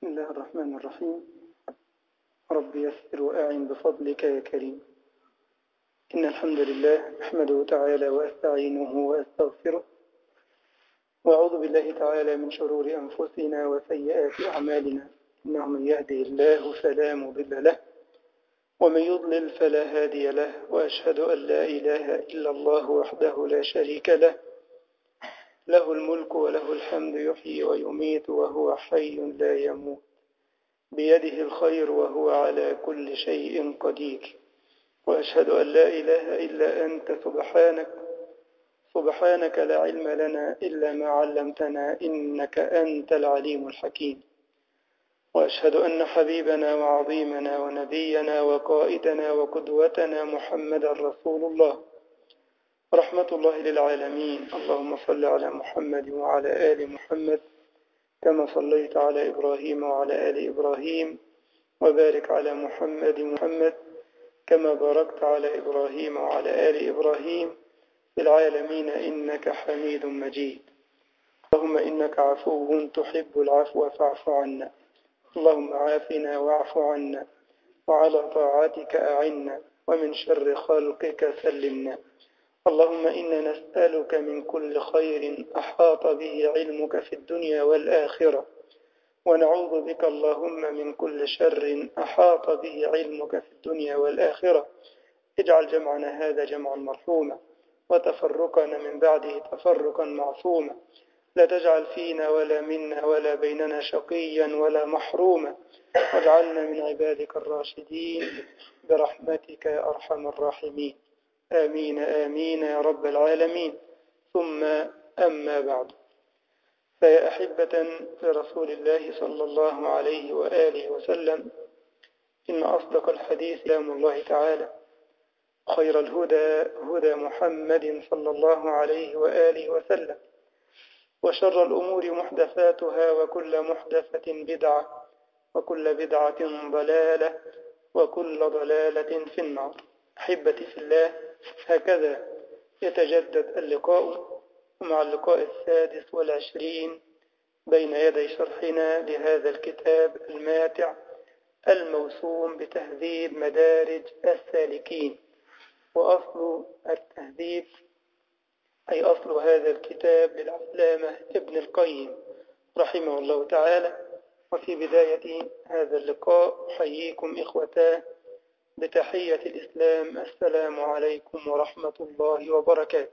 الله الرحمن الرحيم رب يسر وأعن بفضلك يا كريم إن الحمد لله أحمده تعالى وأستعينه وأستغفره وأعوذ بالله تعالى من شرور أنفسنا وسيئات أعمالنا إنه من يهده الله فلا مضل له ومن يضلل فلا هادي له وأشهد أن لا إله إلا الله وحده لا شريك له له الملك وله الحمد يحيي ويميت وهو حي لا يموت بيده الخير وهو على كل شيء قدير وأشهد أن لا إله إلا أنت سبحانك سبحانك لا علم لنا إلا ما علمتنا إنك أنت العليم الحكيم وأشهد أن حبيبنا وعظيمنا ونبينا وقائدنا وقدوتنا محمد رسول الله رحمة الله للعالمين اللهم صل على محمد وعلى آل محمد كما صليت على إبراهيم وعلى آل إبراهيم وبارك على محمد محمد كما باركت على إبراهيم وعلى آل إبراهيم في العالمين إنك حميد مجيد اللهم إنك عفو تحب العفو فاعف عنا اللهم عافنا واعف عنا وعلى طاعتك أعنا ومن شر خلقك سلمنا اللهم إنا نسألك من كل خير أحاط به علمك في الدنيا والآخرة ونعوذ بك اللهم من كل شر أحاط به علمك في الدنيا والآخرة اجعل جمعنا هذا جمعا مرحوما وتفرقنا من بعده تفرقا معصوما لا تجعل فينا ولا منا ولا بيننا شقيا ولا محروما واجعلنا من عبادك الراشدين برحمتك يا أرحم الراحمين آمين آمين يا رب العالمين ثم أما بعد فيا أحبة لرسول الله صلى الله عليه وآله وسلم إن أصدق الحديث كلام الله تعالى خير الهدى هدى محمد صلى الله عليه وآله وسلم وشر الأمور محدثاتها وكل محدثة بدعة وكل بدعة ضلالة وكل ضلالة في النار أحبتي في الله هكذا يتجدد اللقاء مع اللقاء السادس والعشرين بين يدي شرحنا لهذا الكتاب الماتع الموسوم بتهذيب مدارج السالكين وأصل التهذيب أي أصل هذا الكتاب للعلامة ابن القيم رحمه الله تعالى وفي بداية هذا اللقاء أحييكم إخوتاه بتحية الإسلام السلام عليكم ورحمة الله وبركاته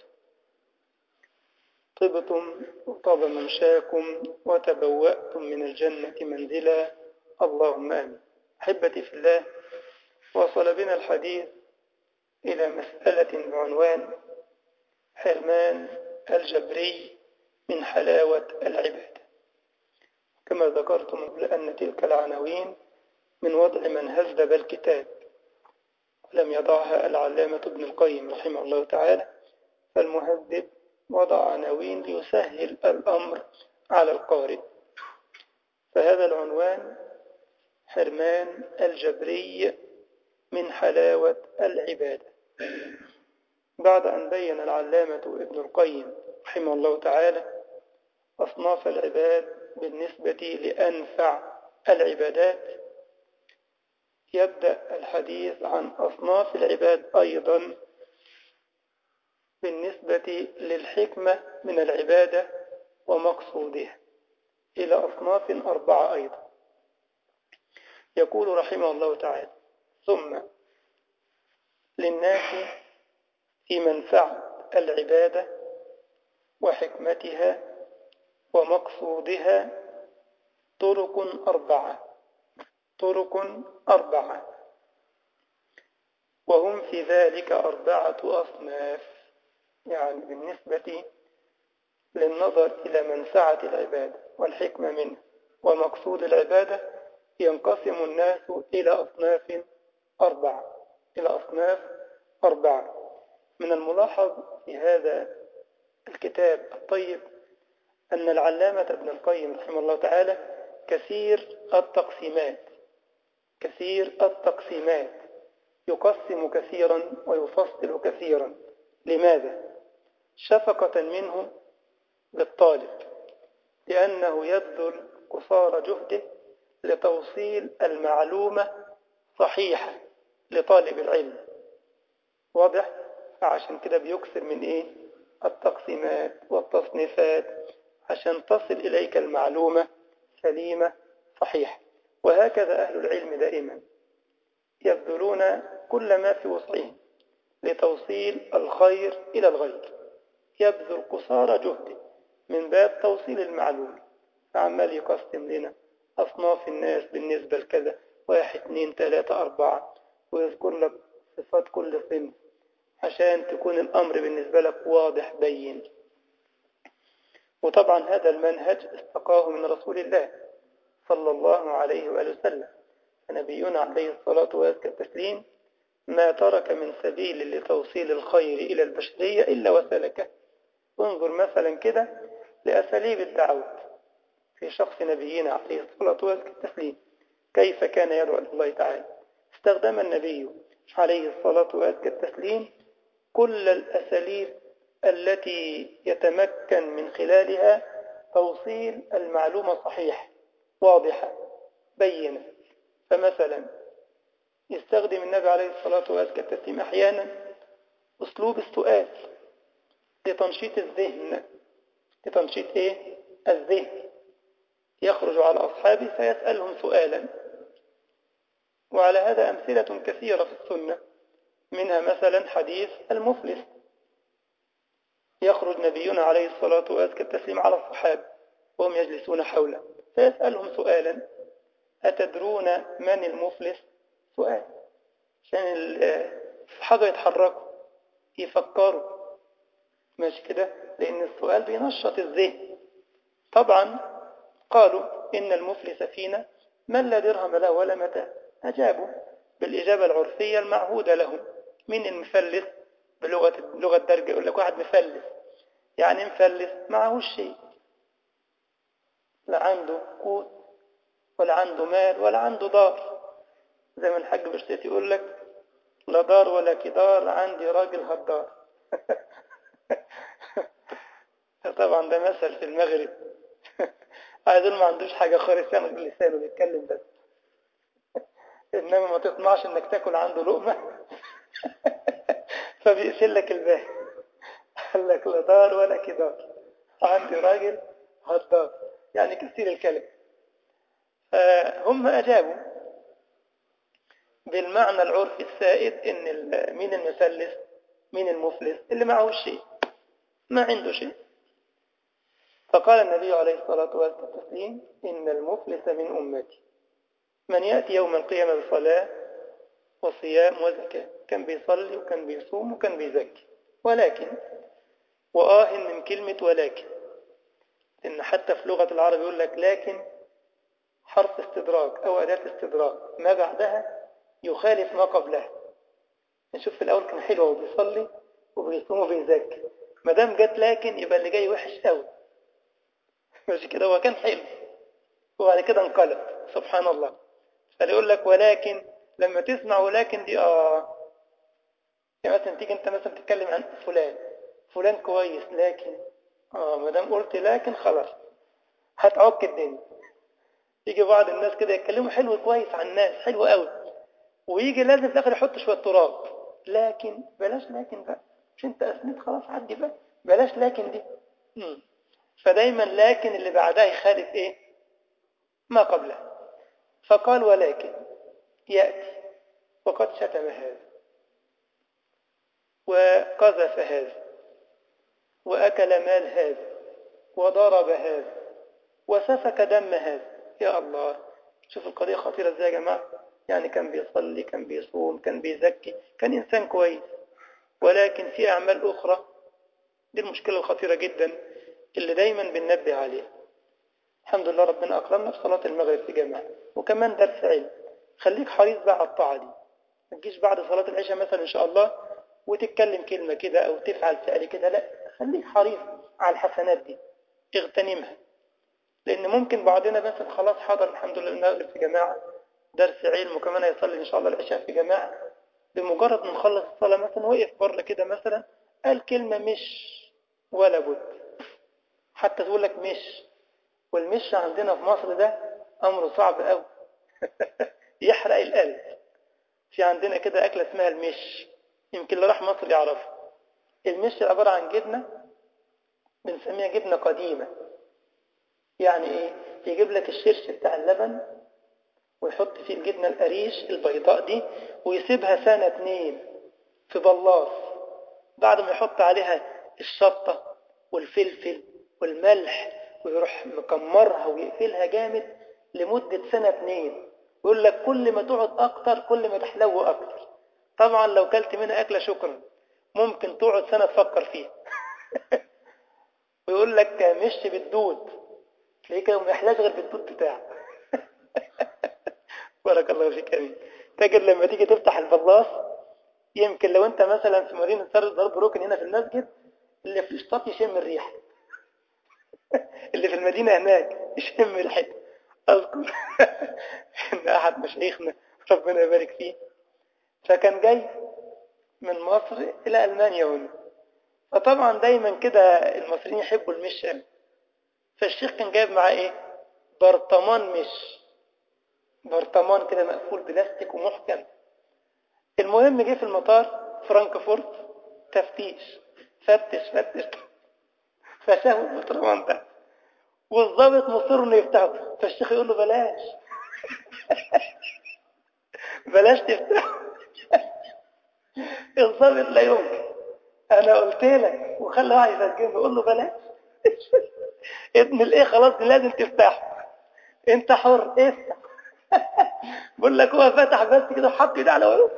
طبتم وطاب ممشاكم وتبوأتم من الجنة منزلا اللهم آمين أحبتي في الله وصل بنا الحديث إلى مسألة بعنوان حرمان الجبري من حلاوة العبادة كما ذكرتم قبل أن تلك العناوين من وضع من هذب الكتاب لم يضعها العلامة ابن القيم رحمه الله تعالى فالمهذب وضع عناوين ليسهل الأمر على القارئ فهذا العنوان حرمان الجبري من حلاوة العبادة بعد أن بين العلامة ابن القيم رحمه الله تعالى أصناف العباد بالنسبة لأنفع العبادات يبدأ الحديث عن أصناف العباد أيضا بالنسبة للحكمة من العبادة ومقصودها إلى أصناف أربعة أيضا يقول رحمه الله تعالى ثم للناس في منفعة العبادة وحكمتها ومقصودها طرق أربعة طرق أربعة وهم في ذلك أربعة أصناف يعني بالنسبة للنظر إلى منفعة العبادة والحكمة منه ومقصود العبادة ينقسم الناس إلى أصناف أربعة إلى أصناف أربعة من الملاحظ في هذا الكتاب الطيب أن العلامة ابن القيم رحمه الله تعالى كثير التقسيمات كثير التقسيمات يقسم كثيرا ويفصل كثيرا لماذا؟ شفقة منه بالطالب لأنه يبذل قصار جهده لتوصيل المعلومة صحيحة لطالب العلم واضح فعشان كده بيكثر من ايه التقسيمات والتصنيفات عشان تصل إليك المعلومة سليمة صحيحة وهكذا أهل العلم دائما يبذلون كل ما في وسعهم لتوصيل الخير إلى الغير يبذل قصارى جهده من باب توصيل المعلومة فعمال يقسم لنا أصناف الناس بالنسبة لكذا واحد اثنين ثلاثة أربعة ويذكر لك صفات كل صنف عشان تكون الأمر بالنسبة لك واضح بين وطبعا هذا المنهج استقاه من رسول الله صلى الله عليه وآله وسلم فنبينا عليه الصلاة والتسليم ما ترك من سبيل لتوصيل الخير إلى البشرية إلا وسلكه انظر مثلا كده لأساليب الدعوة في شخص نبينا عليه الصلاة والتسليم كيف كان يدعو الله تعالى استخدم النبي عليه الصلاة والتسليم كل الأساليب التي يتمكن من خلالها توصيل المعلومة صحيح واضحة بينة فمثلا يستخدم النبي عليه الصلاة والسلام أحيانا أسلوب السؤال لتنشيط الذهن لتنشيط إيه؟ الذهن يخرج على أصحابه فيسألهم سؤالا وعلى هذا أمثلة كثيرة في السنة منها مثلا حديث المفلس يخرج نبينا عليه الصلاة والسلام التسليم على الصحابة وهم يجلسون حوله فيسألهم سؤالا أتدرون من المفلس سؤال عشان الصحابة يتحركوا يفكروا ماشي كده لأن السؤال بينشط الذهن طبعا قالوا إن المفلس فينا من لا درهم له ولا متاع أجابوا بالإجابة العرفية المعهودة لهم من المفلس بلغة لغة درجة يقول لك واحد مفلس يعني مفلس معهوش شيء لا عنده قوت ولا عنده مال ولا عنده دار زي ما الحاج بشتيت يقول لك لا دار ولا كدار عندي راجل هدار طبعا ده مثل في المغرب عايزين ما عندوش حاجة خالص يعني لسانه بيتكلم بس إنما ما تطمعش إنك تاكل عنده لقمة فبيقفل لك الباب قال لك لا دار ولا كدار عندي راجل هدار يعني كثير الكلام فهم أجابوا بالمعنى العرفي السائد إن مين المثلث مين المفلس اللي معه شيء ما عنده شيء فقال النبي عليه الصلاة والسلام إن المفلس من أمتي من يأتي يوم القيامة بصلاة وصيام وزكاة كان بيصلي وكان بيصوم وكان بيزكي ولكن وآه من كلمة ولكن إن حتى في لغة العرب يقول لك لكن حرف استدراك أو أداة استدراك ما بعدها يخالف ما قبلها نشوف في الأول كان حلو وبيصلي وبيصوم وبيزكي ما دام جت لكن يبقى اللي جاي وحش قوي مش كده هو كان حلو وبعد كده انقلب سبحان الله فيقول لك ولكن لما تسمع ولكن دي اه يعني مثلا تيجي انت مثلا تتكلم عن فلان فلان كويس لكن اه ما دام قلت لكن خلاص هتعك الدنيا يجي بعض الناس كده يتكلموا حلو كويس عن الناس حلو قوي ويجي لازم في الاخر يحط شويه تراب لكن بلاش لكن بقى مش انت اسنيت خلاص عدي بقى بلاش لكن دي مم. فدايما لكن اللي بعدها يخالف ايه ما قبله فقال ولكن يأتي وقد شتم هذا وقذف هذا وأكل مال هذا وضرب هذا وسفك دم هذا يا الله شوف القضية خطيرة ازاي يا جماعة يعني كان بيصلي كان بيصوم كان بيزكي كان إنسان كويس ولكن في أعمال أخرى دي المشكلة الخطيرة جدا اللي دايما بننبه عليها الحمد لله ربنا أكرمنا في صلاة المغرب في جماعة وكمان درس علم خليك حريص بقى على الطاعة دي ما تجيش بعد صلاة العشاء مثلا إن شاء الله وتتكلم كلمة كده أو تفعل فعل كده لا خليك حريص على الحسنات دي اغتنمها لأن ممكن بعضنا مثلا خلاص حضر الحمد لله المغرب في جماعة درس علم وكمان هيصلي إن شاء الله العشاء في جماعة بمجرد ما نخلص الصلاة مثلا وقف بره كده مثلا قال كلمة مش ولا بد حتى تقول لك مش والمش عندنا في مصر ده أمر صعب قوي يحرق القلب في عندنا كده أكلة اسمها المش يمكن اللي راح مصر يعرفها المش عبارة عن جبنة بنسميها جبنة قديمة يعني ايه يجيب لك الشرش بتاع اللبن ويحط فيه الجبنة القريش البيضاء دي ويسيبها سنة اتنين في بلاص بعد ما يحط عليها الشطة والفلفل والملح ويروح مكمرها ويقفلها جامد لمدة سنة اتنين يقول لك كل ما تقعد أكتر كل ما تحلو أكتر طبعا لو كلت منها أكلة شكرا ممكن تقعد سنة تفكر فيها ويقول لك مش بالدود تلاقيه كده ما يحلاش غير بالدود بتاعه بارك الله فيك امين تجد لما تيجي تفتح البلاص يمكن لو انت مثلا في مدينه ضرب ركن هنا في المسجد اللي في الشطاط يشم الريحه اللي في المدينه هناك يشم ريحتها اذكر ان احد مشايخنا ربنا يبارك فيه فكان جاي من مصر الى المانيا هنا فطبعا دايما كده المصريين يحبوا المش قوي فالشيخ كان جايب معاه ايه برطمان مش برطمان كده مقفول بلاستيك ومحكم المهم جه في المطار فرانكفورت تفتيش فتش فتش فشافوا البرطمان ده والضابط مصر انه يفتحه فالشيخ يقول له بلاش بلاش تفتحه الضابط لا يمكن انا قلت لك وخلى واحد يسجله يقول له بلاش ابن الايه خلاص لازم تفتحه انت حر افتح بقول لك هو فتح بس كده وحط ايده على وجهه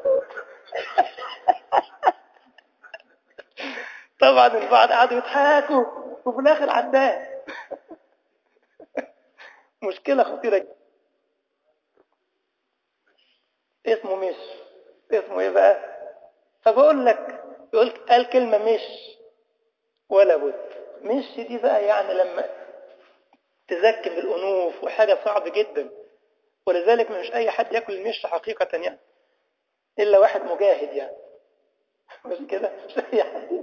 طبعا البعض قعدوا يضحكوا وفي الاخر عداه مشكله خطيره جدا اسمه مش اسمه ايه بقى فبقول لك يقول قال كلمه مش ولا بد مش دي بقى يعني لما تزكي بالانوف وحاجه صعب جدا ولذلك مش اي حد ياكل المش حقيقه يعني الا واحد مجاهد يعني مش كده مش اي حد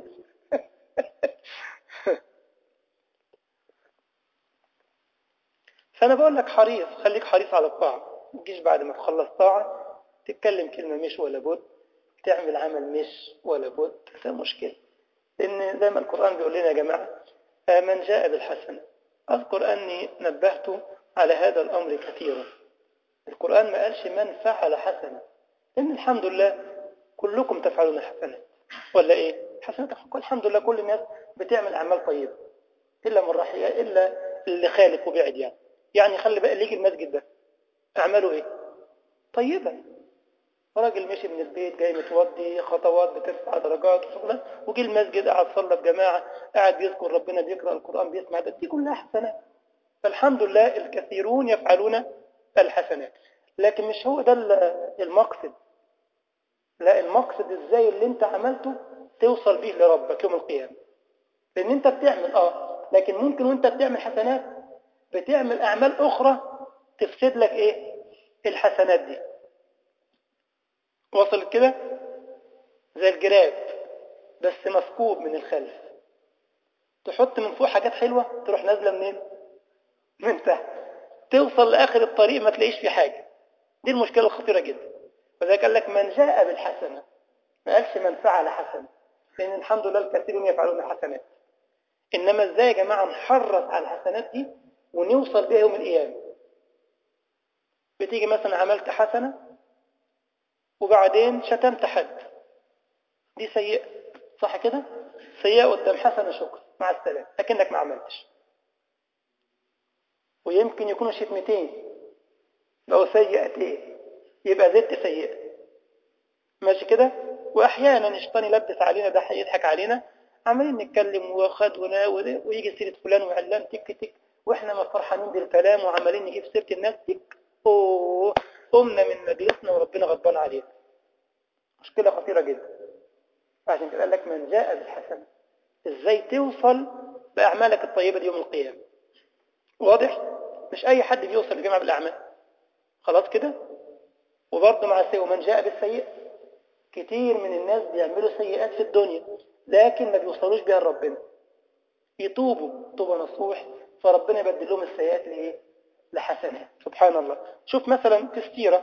فانا بقول لك حريص خليك حريص على الطاعه ما تجيش بعد ما تخلص طاعه تتكلم كلمه مش ولا بد تعمل عمل مش ولا بد ده مشكله لان زي ما القران بيقول لنا يا جماعه من جاء بالحسنه اذكر اني نبهت على هذا الامر كثيرا القران ما قالش من فعل حسنه لان الحمد لله كلكم تفعلون حسنات ولا ايه حسنات الحمد لله كل الناس بتعمل اعمال طيبه الا من رحم الا اللي خالف وبعد يعني يعني خلي بقى اللي يجي المسجد ده اعماله ايه طيبه راجل مشي من البيت جاي متوضي خطوات بترفع درجات وشغلات وجي المسجد قعد صلى بجماعه قاعد بيذكر ربنا بيقرا القران بيسمع ده دي كلها حسنات فالحمد لله الكثيرون يفعلون الحسنات لكن مش هو ده المقصد لا المقصد ازاي اللي انت عملته توصل بيه لربك يوم القيامه لان انت بتعمل اه لكن ممكن وانت بتعمل حسنات بتعمل اعمال اخرى تفسد لك ايه الحسنات دي وصلت كده زي الجراب بس مسكوب من الخلف تحط من فوق حاجات حلوة تروح نازلة منين من تحت توصل لآخر الطريق ما تلاقيش في حاجة دي المشكلة الخطيرة جدا وذلك قال لك من جاء بالحسنة ما قالش من فعل حسنة لأن الحمد لله الكثيرون يفعلون الحسنات إنما إزاي يا جماعة نحرص على الحسنات دي ونوصل بيها يوم القيامة بتيجي مثلا عملت حسنة وبعدين شتمت حد دي سيئة صح كده سيئة قدام حسنة شكر مع السلامة لكنك ما عملتش ويمكن يكونوا شتمتين لو سيئتين يبقى زدت سيئة ماشي كده واحيانا الشيطان يلبس علينا ده هيضحك علينا عمالين نتكلم وخد وناول ويجي سيرة فلان وعلان تك تك واحنا ما فرحانين بالكلام وعمالين نجيب سيرة الناس تك اوه قمنا من مجلسنا وربنا غضبان علينا مشكلة خطيرة جدا عشان كده قال لك من جاء بالحسنة ازاي توصل بأعمالك الطيبة دي يوم القيامة واضح مش أي حد بيوصل لجمع بالأعمال خلاص كده وبرضه مع السيء ومن جاء بالسيء كتير من الناس بيعملوا سيئات في الدنيا لكن ما بيوصلوش بيها لربنا يتوبوا توبة نصوح فربنا يبدل لهم السيئات لإيه لحسنات سبحان الله شوف مثلا في السيرة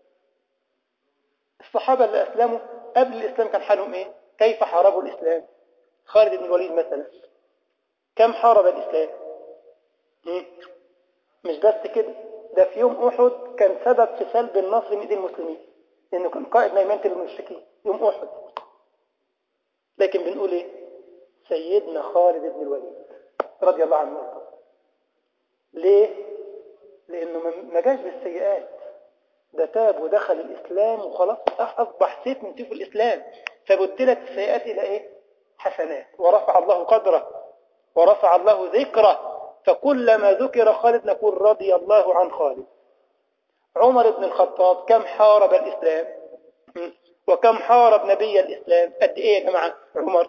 الصحابة اللي أسلموا قبل الإسلام كان حالهم إيه كيف حاربوا الإسلام خالد بن الوليد مثلا كم حارب الإسلام مش بس كده ده في يوم أحد كان سبب في سلب النصر من ايدي المسلمين لأنه كان قائد ميمنة المشركين يوم أحد لكن بنقول إيه سيدنا خالد بن الوليد رضي الله عنه وارضاه ليه لأنه ما جاش بالسيئات ده تاب ودخل الإسلام وخلاص أصبح سيف من سيف الإسلام فبدلت السيئات إلى إيه حسنات ورفع الله قدره ورفع الله ذكره فكلما ذكر خالد نقول رضي الله عن خالد عمر بن الخطاب كم حارب الإسلام وكم حارب نبي الإسلام قد إيه يا جماعة عمر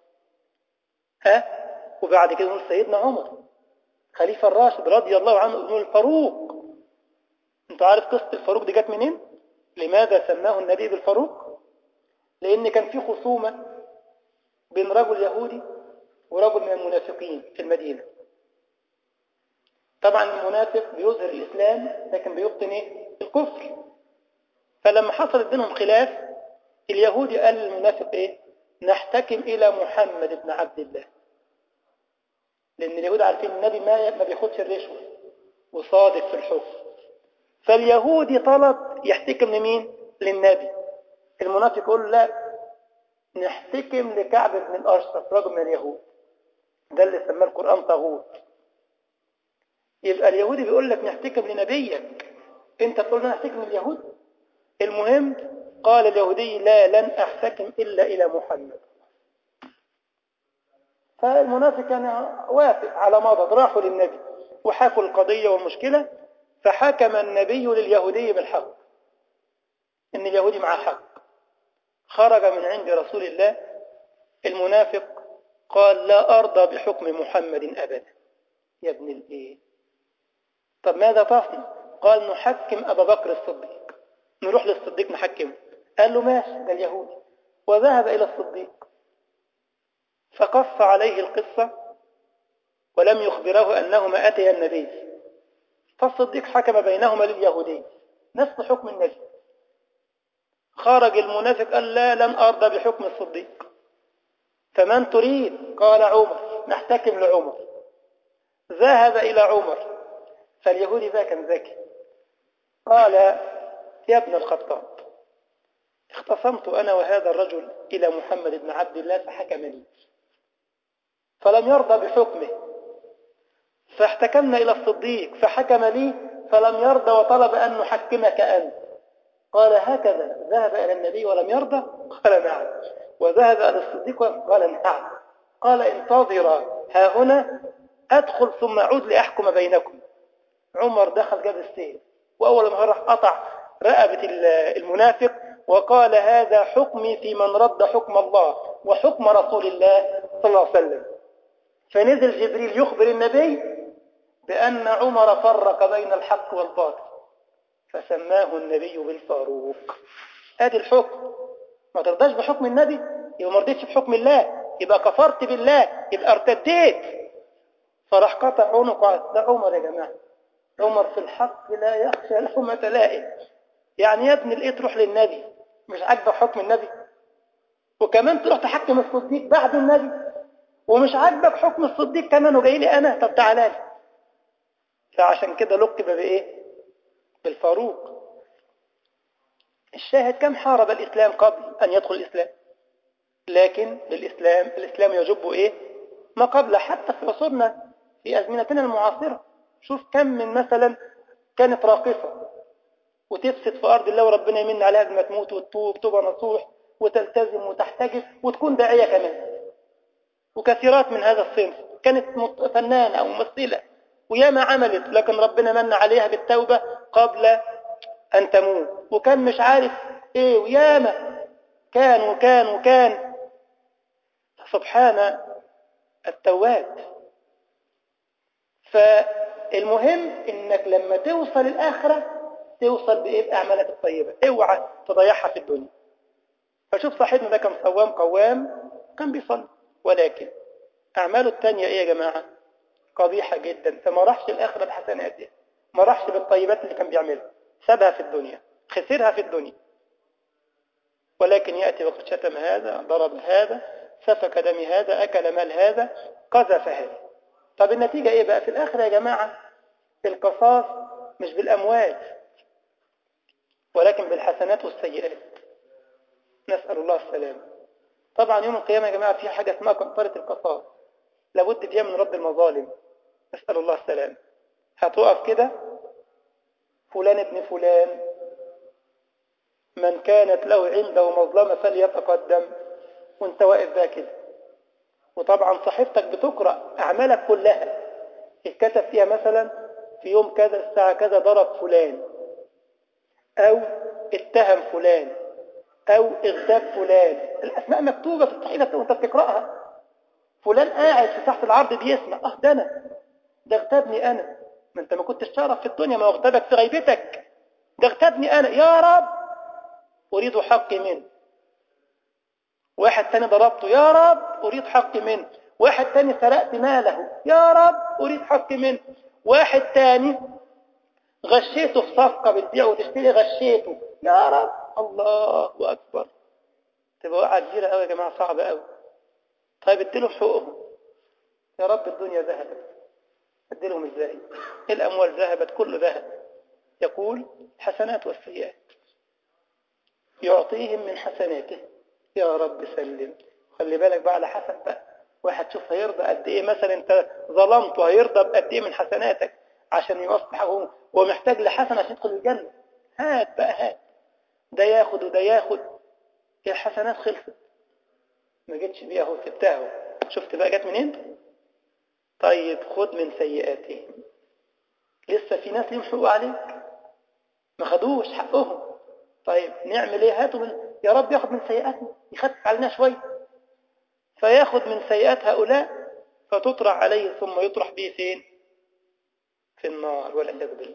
ها وبعد كده نقول سيدنا عمر خليفة الراشد رضي الله عنه ابن الفاروق انت عارف قصة الفاروق دي جت منين لماذا سماه النبي بالفاروق لأن كان في خصومة بين رجل يهودي ورجل من المنافقين في المدينة طبعا المنافق بيظهر الإسلام لكن بيبطن إيه؟ الكفر فلما حصلت بينهم خلاف اليهودي قال للمنافق إيه نحتكم إلى محمد بن عبد الله لأن اليهود عارفين النبي ما ما بياخدش الرشوة وصادق في الحكم فاليهودي طلب يحتكم لمين للنبي المنافق يقول لا نحتكم لكعب بن الأشرف رجل من اليهود ده اللي سماه القرآن طاغوت يبقى اليهودي بيقول لك نحتكم لنبيك انت تقول لنا نحتكم لليهود المهم قال اليهودي لا لن احتكم الا الى محمد فالمنافق كان وافق على مضض راحوا للنبي وحكوا القضية والمشكلة فحكم النبي لليهودي بالحق ان اليهودي معاه حق خرج من عند رسول الله المنافق قال لا أرضى بحكم محمد أبدا يا ابن الايه طب ماذا تصنع قال نحكم أبا بكر الصديق نروح للصديق نحكمه قال له ماشي ده اليهودي وذهب إلى الصديق فقص عليه القصة ولم يخبره أنهما أتيا النبي فالصديق حكم بينهما لليهودي نفس حكم النبي خرج المنافق قال لا لن أرضى بحكم الصديق فمن تريد قال عمر نحتكم لعمر ذهب إلى عمر فاليهودي ذا كان ذكي قال يا ابن الخطاب اختصمت أنا وهذا الرجل إلى محمد بن عبد الله فحكم لي فلم يرضى بحكمه فاحتكمنا إلى الصديق فحكم لي فلم يرضى وطلب أن نحكمك أنت قال هكذا ذهب إلى النبي ولم يرضى قال نعم وذهب إلى الصديق قال نعم قال انتظر ها هنا أدخل ثم أعود لأحكم بينكم عمر دخل جاب السيف وأول ما راح قطع رقبة المنافق وقال هذا حكمي في من رد حكم الله وحكم رسول الله صلى الله عليه وسلم فنزل جبريل يخبر النبي بأن عمر فرق بين الحق والباطل فسماه النبي بالفاروق ادي الحكم ما ترضاش بحكم النبي يبقى ما رضيتش بحكم الله يبقى كفرت بالله يبقى ارتديت فراح قطع عنقه ده عمر يا جماعه عمر في الحق لا يخشى لحمة لائم يعني يا ابن الايه تروح للنبي مش عاجبك حكم النبي وكمان تروح تحكم الصديق بعد النبي ومش عاجبك حكم الصديق كمان وجاي لي انا طب تعالى لي فعشان كده لقب بايه بالفاروق الشاهد كم حارب الإسلام قبل أن يدخل الإسلام لكن للإسلام الإسلام يجب إيه ما قبل حتى في عصورنا في أزمنتنا المعاصرة شوف كم من مثلا كانت راقصة وتفسد في أرض الله وربنا يمن عليها قبل ما تموت وتتوب توبة نصوح وتلتزم وتحتجب وتكون داعية كمان وكثيرات من هذا الصنف كانت فنانة أو ممثلة وياما عملت لكن ربنا من عليها بالتوبة قبل أن تموت وكان مش عارف إيه وياما كان وكان وكان سبحان التواب فالمهم إنك لما توصل الآخرة توصل بإيه بأعمالك الطيبة اوعى تضيعها في الدنيا فشوف صاحبنا ده كان صوام قوام كان بيصلي ولكن أعماله التانية إيه يا جماعة قبيحة جدا فما راحش الآخرة بحسنات دي ما راحش بالطيبات اللي كان بيعملها سابها في الدنيا خسرها في الدنيا ولكن يأتي وقد شتم هذا ضرب هذا سفك دم هذا أكل مال هذا قذف هذا طب النتيجة إيه بقى في الآخر يا جماعة القصاص مش بالأموال ولكن بالحسنات والسيئات نسأل الله السلام طبعا يوم القيامة يا جماعة في حاجة اسمها قنطرة القصاص لابد فيها من رد المظالم نسأل الله السلام هتقف كده فلان ابن فلان من كانت له عنده مظلمة فليتقدم وانت واقف بقى كده وطبعا صحيفتك بتقرأ أعمالك كلها اتكتب فيها مثلا في يوم كذا الساعة كذا ضرب فلان أو اتهم فلان أو اغتاب فلان الأسماء مكتوبة في الصحيفة وانت بتقرأها فلان قاعد في تحت العرض بيسمع اه ده أنا ده اغتابني أنا ما انت ما كنتش تعرف في الدنيا ما اغتابك في غيبتك ده اغتابني أنا يا رب أريد حقي منه واحد تاني ضربته يا رب أريد حقي منه واحد تاني سرقت ماله يا رب أريد حقي منه واحد تاني غشيته في صفقة بتبيع وتشتري غشيته يا رب الله أكبر تبقى وقعة كبيرة قوي يا جماعة صعبة قوي طيب اديلهم حقوقهم يا رب الدنيا ذهبت اديلهم ازاي الأموال ذهبت كله ذهب يقول حسنات والسيئات يعطيهم من حسناته يا رب سلم خلي بالك بقى على حسب بقى واحد شوف هيرضى قد ايه مثلا انت ظلمته هيرضى بقد ايه من حسناتك عشان يصبح هو هو محتاج لحسن عشان يدخل الجنة هات بقى هات ده ياخد وده ياخد الحسنات خلصت ما جتش بيها هو سبتها شفت بقى جت منين طيب خد من سيئاتهم لسه في ناس ليهم حقوق عليك ما خدوش حقهم طيب نعمل ايه هاتوا من يا رب ياخد من سيئاتنا يخفف علينا شويه فياخد من سيئات هؤلاء فتطرح عليه ثم يطرح به فين في النار والعياذ بالله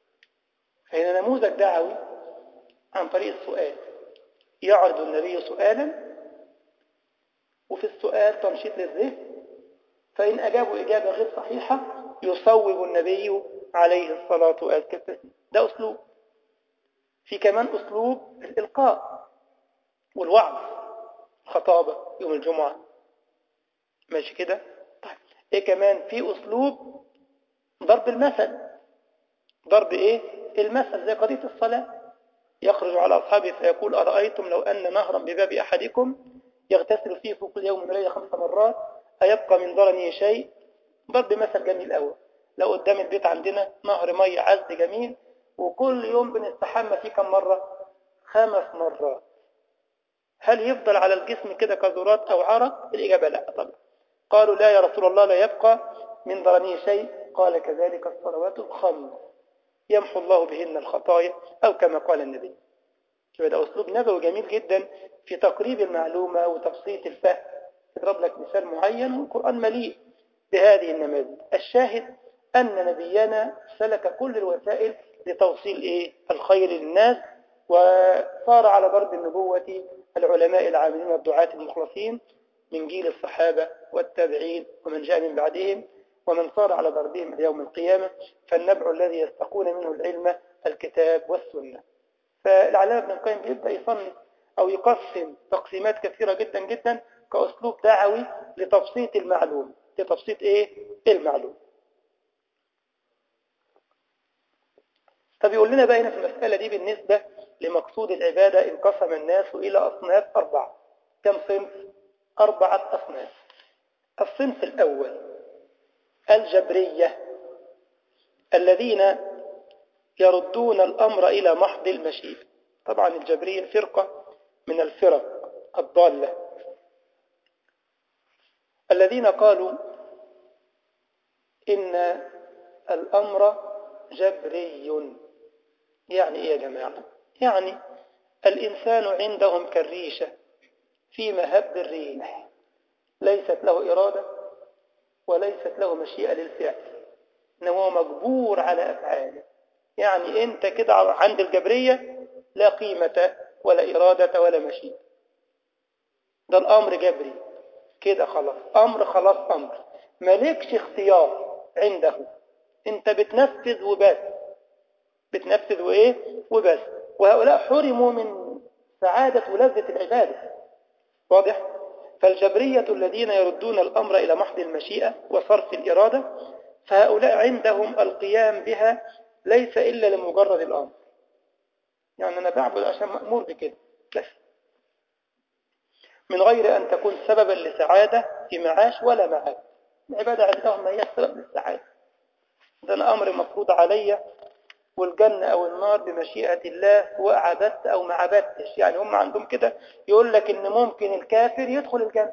فهنا نموذج دعوي عن طريق السؤال يعرض النبي سؤالا وفي السؤال تنشيط للذهن فإن أجابوا إجابة غير صحيحة يصوب النبي عليه الصلاة والسلام ده أسلوب في كمان أسلوب الإلقاء والوعظ خطابة يوم الجمعة ماشي كده طيب إيه كمان في أسلوب ضرب المثل ضرب إيه المثل زي قضية الصلاة يخرج على أصحابه فيقول أرأيتم لو أن نهرا بباب أحدكم يغتسل فيه في كل يوم وليلة خمس مرات أيبقى من ضرنه شيء ضرب مثل جميل أول لو قدام البيت عندنا نهر مية عذب جميل وكل يوم بنستحمى فيه كم مرة خمس مرات هل يفضل على الجسم كده كذرات أو عرق الإجابة لا طبعا قالوا لا يا رسول الله لا يبقى من ضرنه شيء قال كذلك الصلوات الخمس يمحو الله بهن الخطايا أو كما قال النبي يبقى ده أسلوب نبوي جميل جدا في تقريب المعلومة وتبسيط الفهم اضرب لك مثال معين والقرآن مليء بهذه النماذج الشاهد أن نبينا سلك كل الوسائل لتوصيل إيه؟ الخير للناس وصار على ضرب النبوة العلماء العاملين والدعاة المخلصين من جيل الصحابة والتابعين ومن جاء من بعدهم ومن صار على ضربهم اليوم القيامة فالنبع الذي يستقون منه العلم الكتاب والسنة فالعلامة ابن القيم بيبدأ يصنف أو يقسم تقسيمات كثيرة جدا جدا كأسلوب دعوي لتبسيط المعلوم لتبسيط إيه؟ المعلوم طب يقول لنا بقى هنا في المسألة دي بالنسبة لمقصود العبادة انقسم الناس إلى أصناف أربعة كم صنف؟ أربعة أصناف الصنف الأول الجبرية الذين يردون الأمر إلى محض المشيئة طبعا الجبرية فرقة من الفرق الضالة الذين قالوا إن الأمر جبري يعني إيه يا جماعة يعني الإنسان عندهم كالريشة في مهب الريح ليست له إرادة وليست له مشيئة للفعل إنه هو مجبور على أفعاله يعني أنت كده عند الجبرية لا قيمة ولا إرادة ولا مشيئة ده الأمر جبري كده خلاص أمر خلاص أمر مالكش اختيار عنده أنت بتنفذ وبس بتنفذ وإيه وبس وهؤلاء حرموا من سعادة ولذة العبادة واضح فالجبرية الذين يردون الأمر إلى محض المشيئة وصرف الإرادة فهؤلاء عندهم القيام بها ليس إلا لمجرد الأمر يعني أنا بعبد عشان مأمور بكده بس من غير أن تكون سببا لسعادة في معاش ولا معاد العبادة عندهم ما هي السبب للسعادة ده الأمر مفروض علي والجنة أو النار بمشيئة الله سواء عبدت أو ما عبدتش يعني هم عندهم كده يقول لك إن ممكن الكافر يدخل الجنة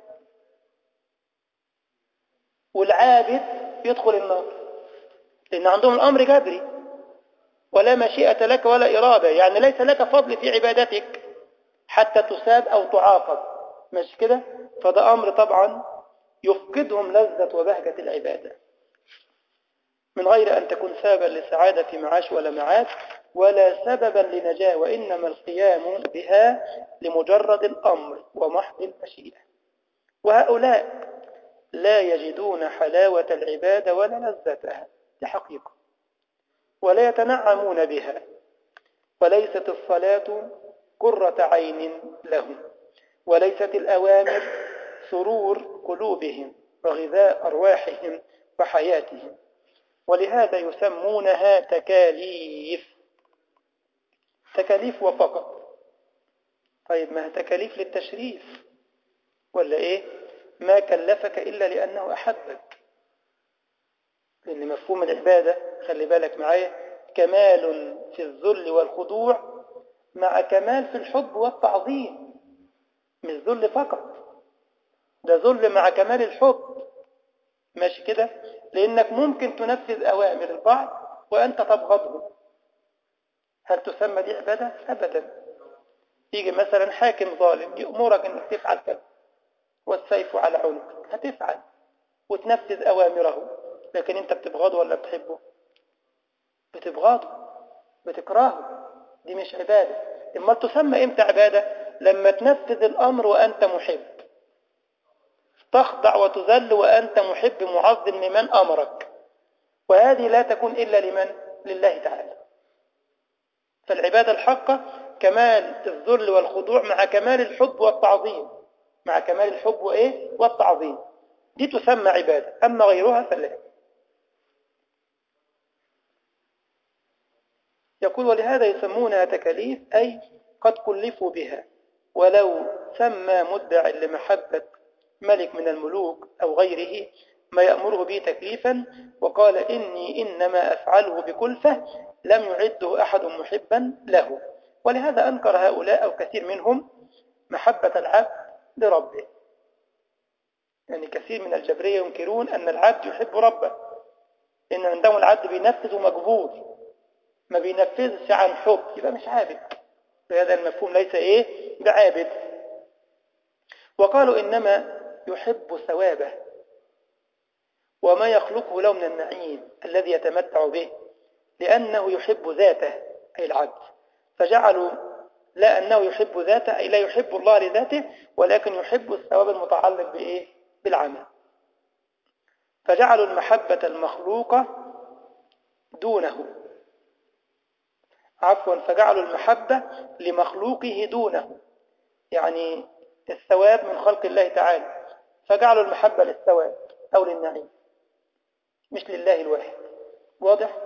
والعابد يدخل النار لأن عندهم الأمر جبري ولا مشيئة لك ولا إرادة يعني ليس لك فضل في عبادتك حتى تساب أو تعاقب مش كده فده أمر طبعا يفقدهم لذة وبهجة العبادة من غير أن تكون سببا لسعادة في معاش ولا معاد ولا سببا لنجاة وإنما القيام بها لمجرد الأمر ومحض المشيئة وهؤلاء لا يجدون حلاوة العبادة ولا لذتها دي حقيقة ولا يتنعمون بها وليست الصلاة قرة عين لهم وليست الأوامر سرور قلوبهم وغذاء أرواحهم وحياتهم ولهذا يسمونها تكاليف تكاليف وفقط طيب ما تكاليف للتشريف ولا ايه ما كلفك إلا لأنه أحبك لأن مفهوم العبادة خلي بالك معايا كمال في الذل والخضوع مع كمال في الحب والتعظيم مش ذل فقط ده ذل مع كمال الحب ماشي كده لأنك ممكن تنفذ أوامر البعض وأنت تبغضه هل تسمى دي عبادة؟ أبدا يجي مثلا حاكم ظالم يأمرك أنك تفعل كذا والسيف على عنقك هتفعل وتنفذ أوامره لكن أنت بتبغضه ولا بتحبه؟ بتبغضه بتكرهه دي مش عبادة إما تسمى إمتى عبادة؟ لما تنفذ الأمر وأنت محب تخضع وتذل وأنت محب معظم لمن أمرك وهذه لا تكون إلا لمن لله تعالى فالعبادة الحقة كمال الذل والخضوع مع كمال الحب والتعظيم مع كمال الحب وإيه والتعظيم دي تسمى عبادة أما غيرها فلا يقول ولهذا يسمونها تكاليف أي قد كلفوا بها ولو سمى مدع لمحبة ملك من الملوك أو غيره ما يأمره به تكليفا وقال إني إنما أفعله بكلفة لم يعده أحد محبا له ولهذا أنكر هؤلاء أو كثير منهم محبة العبد لربه يعني كثير من الجبرية ينكرون أن العبد يحب ربه إن عندهم العبد بينفذ مجبور ما بينفذش عن حب يبقى مش عابد هذا المفهوم ليس إيه بعابد وقالوا إنما يحب ثوابه وما يخلقه له من النعيم الذي يتمتع به لأنه يحب ذاته أي العبد فجعلوا لا أنه يحب ذاته أي لا يحب الله لذاته ولكن يحب الثواب المتعلق بإيه؟ بالعمل فجعلوا المحبة المخلوقة دونه عفوا فجعلوا المحبة لمخلوقه دونه يعني الثواب من خلق الله تعالى فجعلوا المحبة للثواب أو للنعيم مش لله الواحد واضح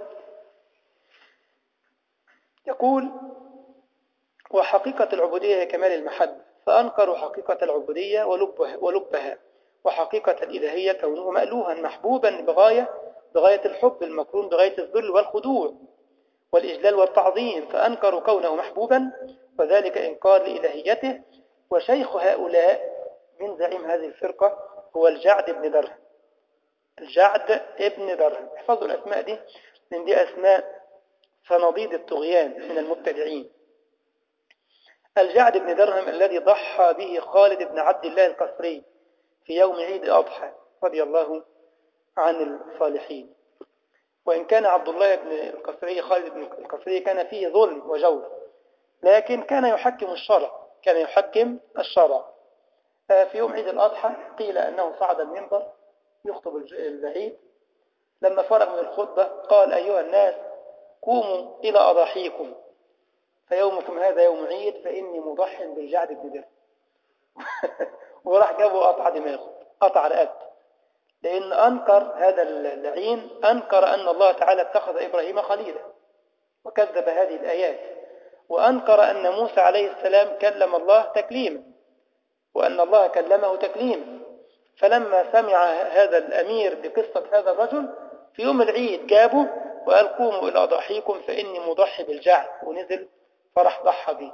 يقول وحقيقة العبودية هي كمال المحبة فأنكروا حقيقة العبودية ولبها, ولبها وحقيقة الإلهية كونه مألوها محبوبا بغاية بغاية الحب المقرون بغاية الذل والخضوع والإجلال والتعظيم فأنكروا كونه محبوبا وذلك إنكار لإلهيته وشيخ هؤلاء من زعيم هذه الفرقة هو الجعد بن درهم الجعد ابن درهم احفظوا الأسماء دي لأن دي أسماء صناديد الطغيان من المبتدعين الجعد بن درهم الذي ضحى به خالد بن عبد الله القصري في يوم عيد الأضحى رضي الله عن الصالحين وإن كان عبد الله بن القصري خالد بن القصري كان فيه ظلم وجور لكن كان يحكم الشرع كان يحكم الشرع في يوم عيد الأضحى قيل أنه صعد المنبر يخطب العيد لما فرغ من الخطبة قال أيها الناس قوموا إلى أضاحيكم فيومكم هذا يوم عيد فإني مضح بالجعد بن درهم وراح جابه قطع دماغه قطع رقبته لأن أنكر هذا اللعين أنكر أن الله تعالى اتخذ إبراهيم خليلا وكذب هذه الآيات وأنكر أن موسى عليه السلام كلم الله تكليما وأن الله كلمه تكليما فلما سمع هذا الأمير بقصة هذا الرجل في يوم العيد جابه وقال قوموا إلى ضحيكم فإني مضحي بالجعد ونزل فرح ضحى به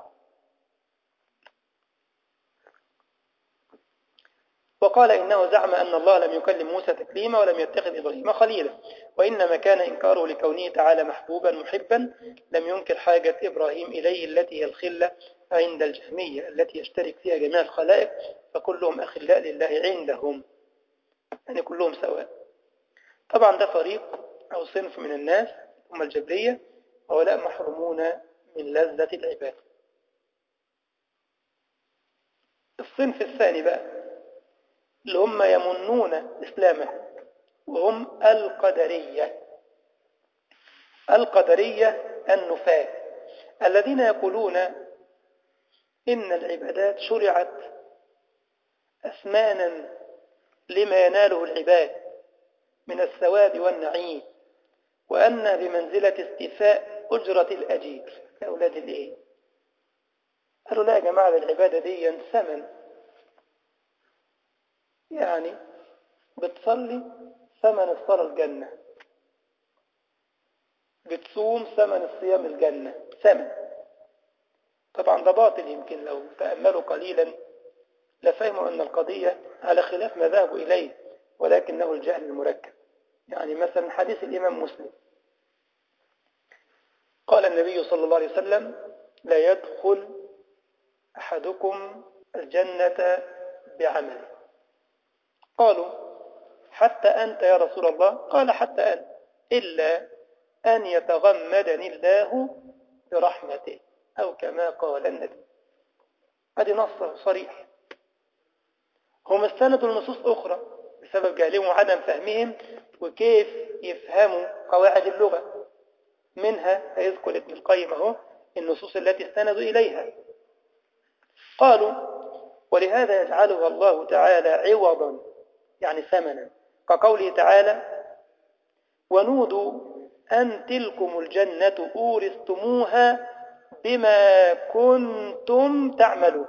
وقال إنه زعم أن الله لم يكلم موسى تكليما ولم يتخذ إبراهيم خليلا وإنما كان إنكاره لكونه تعالى محبوبا محبا لم ينكر حاجة إبراهيم إليه التي هي الخلة عند الجهمية التي يشترك فيها جميع الخلائق فكلهم أخلاء لله عندهم يعني كلهم سواء طبعا ده فريق أو صنف من الناس هم الجبرية هؤلاء محرومون من لذة العبادة الصنف الثاني بقى اللي هم يمنون إسلامه وهم القدرية القدرية النفاة الذين يقولون إن العبادات شرعت أثمانا لما يناله العباد من الثواب والنعيم وأن بمنزلة استيفاء أجرة الأجير يا أولاد الإيه قالوا لا يا جماعة العبادة دي ثمن يعني بتصلي ثمن الصلاة الجنة بتصوم ثمن الصيام الجنة ثمن طبعا ده باطل يمكن لو تأملوا قليلا لفهموا أن القضية على خلاف ما ذهبوا إليه ولكنه الجهل المركب يعني مثلا حديث الإمام مسلم قال النبي صلى الله عليه وسلم لا يدخل أحدكم الجنة بعمله قالوا حتى أنت يا رسول الله قال حتى أنت إلا أن يتغمدني الله برحمته أو كما قال النبي هذه نص صريح هم استندوا لنصوص أخرى بسبب جهلهم وعدم فهمهم وكيف يفهموا قواعد اللغة منها يذكر ابن القيم اهو النصوص التي استندوا إليها قالوا ولهذا يجعلها الله تعالى عوضا يعني ثمنا كقوله تعالى ونودوا أن تلكم الجنة أورثتموها بما كنتم تعملون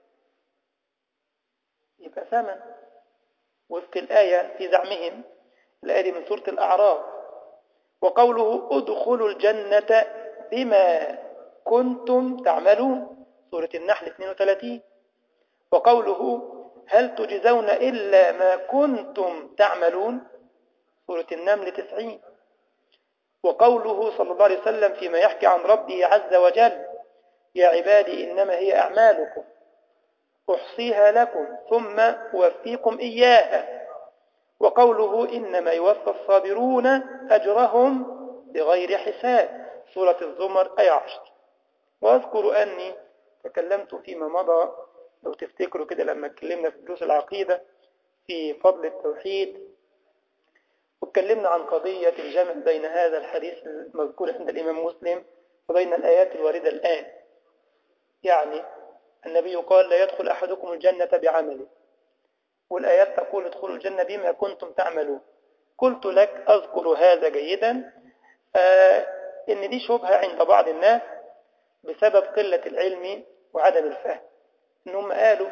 يبقى ثمن وفق الآية في زعمهم الآية من سورة الأعراف وقوله ادخلوا الجنة بما كنتم تعملون سورة النحل 32 وقوله هل تجزون إلا ما كنتم تعملون سورة النمل 90 وقوله صلى الله عليه وسلم فيما يحكي عن ربه عز وجل يا عبادي إنما هي أعمالكم أحصيها لكم ثم أوفيكم إياها وقوله إنما يوفى الصابرون أجرهم بغير حساب سورة الزمر آية عشر وأذكر أني تكلمت فيما مضى لو تفتكروا كده لما اتكلمنا في دروس العقيدة في فضل التوحيد واتكلمنا عن قضية الجمع بين هذا الحديث المذكور عند الإمام مسلم وبين الآيات الواردة الآن يعني النبي قال لا يدخل أحدكم الجنة بعمله والآيات تقول ادخلوا الجنة بما كنتم تعملون قلت لك أذكر هذا جيدا آه إن دي شبهة عند بعض الناس بسبب قلة العلم وعدم الفهم إنهم قالوا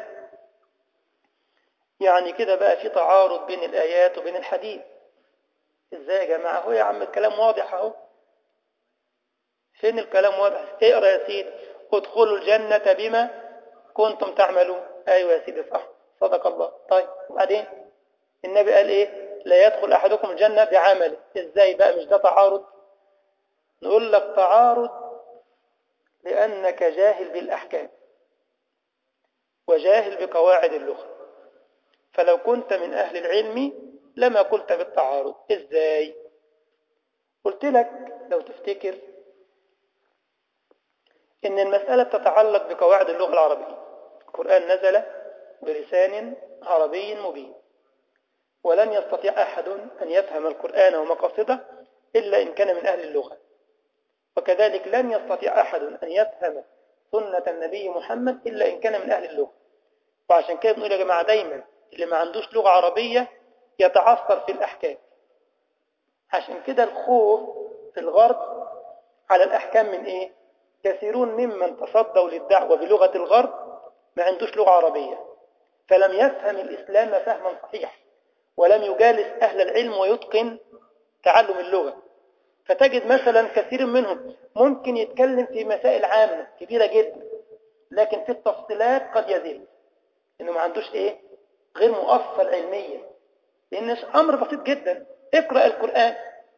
يعني كده بقى في تعارض بين الآيات وبين الحديث ازاي يا جماعة هو يا عم الكلام واضح اهو فين الكلام واضح اقرأ يا سيدي ادخلوا الجنة بما كنتم تعملون ايوه يا سيدي صح صدق الله طيب وبعدين النبي قال ايه لا يدخل احدكم الجنة بعمله ازاي بقى مش ده تعارض نقول لك تعارض لأنك جاهل بالأحكام وجاهل بقواعد اللغة فلو كنت من أهل العلم لما قلت بالتعارض ازاي قلت لك لو تفتكر ان المسألة تتعلق بقواعد اللغة العربية القرآن نزل بلسان عربي مبين ولن يستطيع أحد أن يفهم القرآن ومقاصده إلا إن كان من أهل اللغة وكذلك لن يستطيع أحد أن يفهم سنة النبي محمد إلا إن كان من أهل اللغة وعشان كده بنقول يا جماعة دايما اللي ما عندوش لغة عربية يتعثر في الأحكام عشان كده الخوف في الغرب على الأحكام من إيه؟ كثيرون ممن تصدوا للدعوة بلغة الغرب ما عندوش لغة عربية فلم يفهم الإسلام فهما صحيحا ولم يجالس أهل العلم ويتقن تعلم اللغة فتجد مثلا كثير منهم ممكن يتكلم في مسائل عامة كبيرة جدا لكن في التفصيلات قد يزيد انه ما عندوش ايه غير مؤصل علميا لان امر بسيط جدا اقرأ القرآن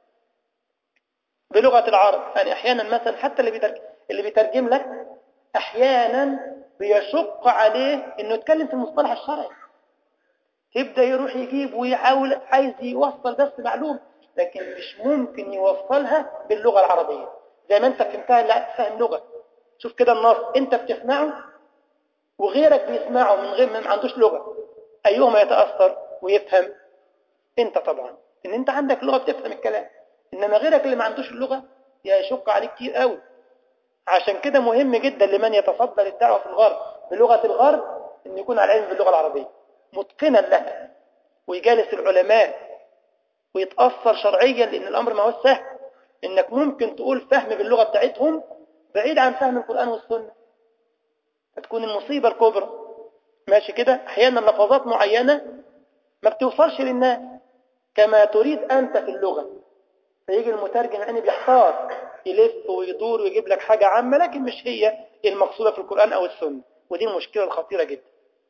بلغة العرب يعني احيانا مثلا حتى اللي بيترجم, اللي بيترجم لك احيانا بيشق عليه انه يتكلم في المصطلح الشرعي يبدأ يروح يجيب ويحاول عايز يوصل بس معلومة لكن مش ممكن يوصلها باللغة العربية زي ما انت فهمتها لا فهم لغة شوف كده النص انت بتسمعه وغيرك بيسمعه من غير ما عندوش لغة ايهما يتأثر ويفهم انت طبعا ان انت عندك لغة بتفهم الكلام انما غيرك اللي ما عندوش اللغة يشق عليه كتير قوي عشان كده مهم جدا لمن يتصدى للدعوة في الغرب بلغة الغرب ان يكون على علم باللغة العربية متقنا لها ويجالس العلماء ويتأثر شرعيا لأن الأمر ما هو سهل إنك ممكن تقول فهم باللغة بتاعتهم بعيد عن فهم القرآن والسنة هتكون المصيبة الكبرى ماشي كده أحيانا لفظات معينة ما بتوصلش للناس كما تريد أنت في اللغة فيجي المترجم يعني بيحتار يلف ويدور ويجيب لك حاجة عامة لكن مش هي المقصودة في القرآن أو السنة ودي المشكلة الخطيرة جدا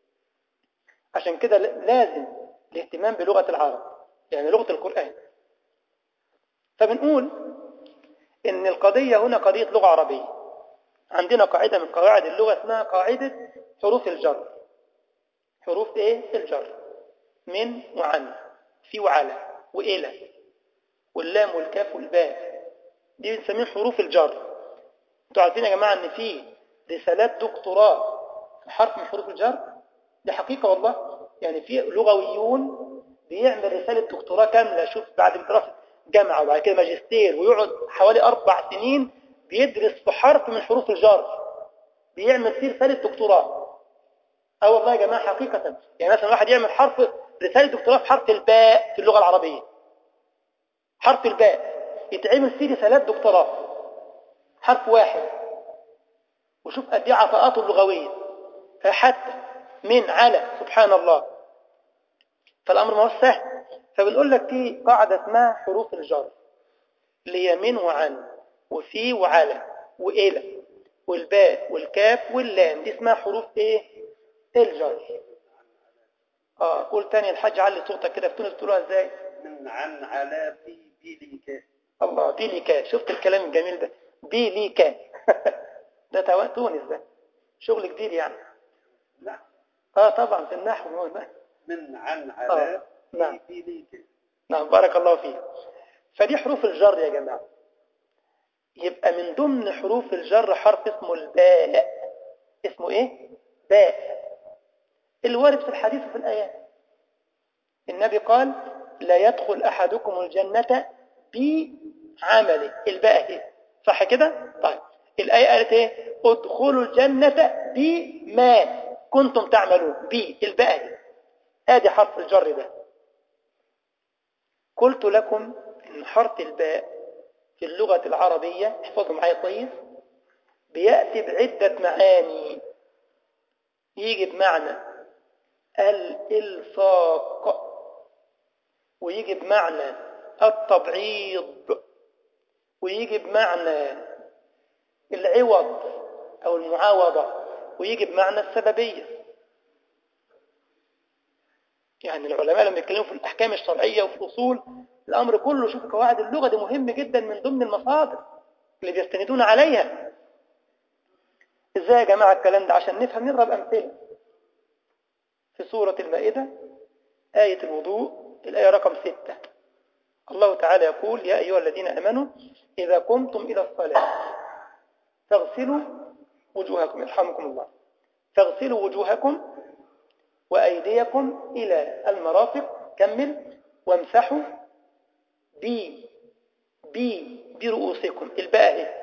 عشان كده لازم الاهتمام بلغة العرب يعني لغة القرآن فبنقول ان القضية هنا قضية لغة عربية عندنا قاعدة من قواعد اللغة اسمها قاعدة حروف الجر حروف ايه الجر من وعن في وعلى وإلى واللام والكاف والباء دي بنسميه حروف الجر انتوا عارفين يا جماعة ان في رسالات دكتوراه في حرف من حروف الجر دي حقيقة والله يعني في لغويون بيعمل رسالة دكتوراه كاملة شوف بعد دراسة جامعة وبعد كده ماجستير ويقعد حوالي أربع سنين بيدرس في حرف من حروف الجر بيعمل فيه رسالة دكتوراه اه والله يا جماعة حقيقة يعني مثلا واحد يعمل حرف رسالة دكتوراه في حرف الباء في اللغة العربية حرف الباء يتعمل فيه رسالات دكتوراه حرف واحد وشوف قد ايه عطاءاته اللغوية فحتى من على سبحان الله فالأمر ما هو سهل فبنقول لك في قاعدة اسمها حروف الجر اللي هي من وعن وفي وعلى وإلى والباء والكاف واللام دي اسمها حروف ايه الجر اه قول تاني الحاج علي صوتك كده في تونس بتقولوها ازاي من عن على في بيليكا الله بيليكا شفت الكلام الجميل ده بيليكا ده تونس ده شغل كبير يعني لا اه طبعا في النحو هو النحو من عن على آه. نعم. في بيليكا نعم بارك الله فيك فدي حروف الجر يا جماعة يبقى من ضمن حروف الجر حرف اسمه الباء اسمه ايه باء الوارد في الحديث وفي الآيات النبي قال لا يدخل أحدكم الجنة بعمله الباء اهي صح كده طيب الآية قالت ايه ادخلوا الجنة بما كنتم تعملون بي الباء اهي ادي حرف الجر ده قلت لكم ان حرف الباء في اللغة العربية احفظوا معايا كويس بيأتي بعدة معاني يجي بمعنى الإلصاق ويجي بمعنى التبعيض ويجي بمعنى العوض أو المعاوضة ويجي بمعنى السببية يعني العلماء لما يتكلموا في الأحكام الشرعية وفي الأصول الأمر كله شوف قواعد اللغة دي مهم جدا من ضمن المصادر اللي بيستندون عليها ازاي يا جماعة الكلام ده عشان نفهم نضرب أمثلة في سورة المائدة آية الوضوء الآية رقم ستة الله تعالى يقول يا أيها الذين أمنوا إذا قمتم إلى الصلاة فاغسلوا وجوهكم يرحمكم الله فاغسلوا وجوهكم وأيديكم إلى المرافق كمل وامسحوا بي بي برؤوسكم الباء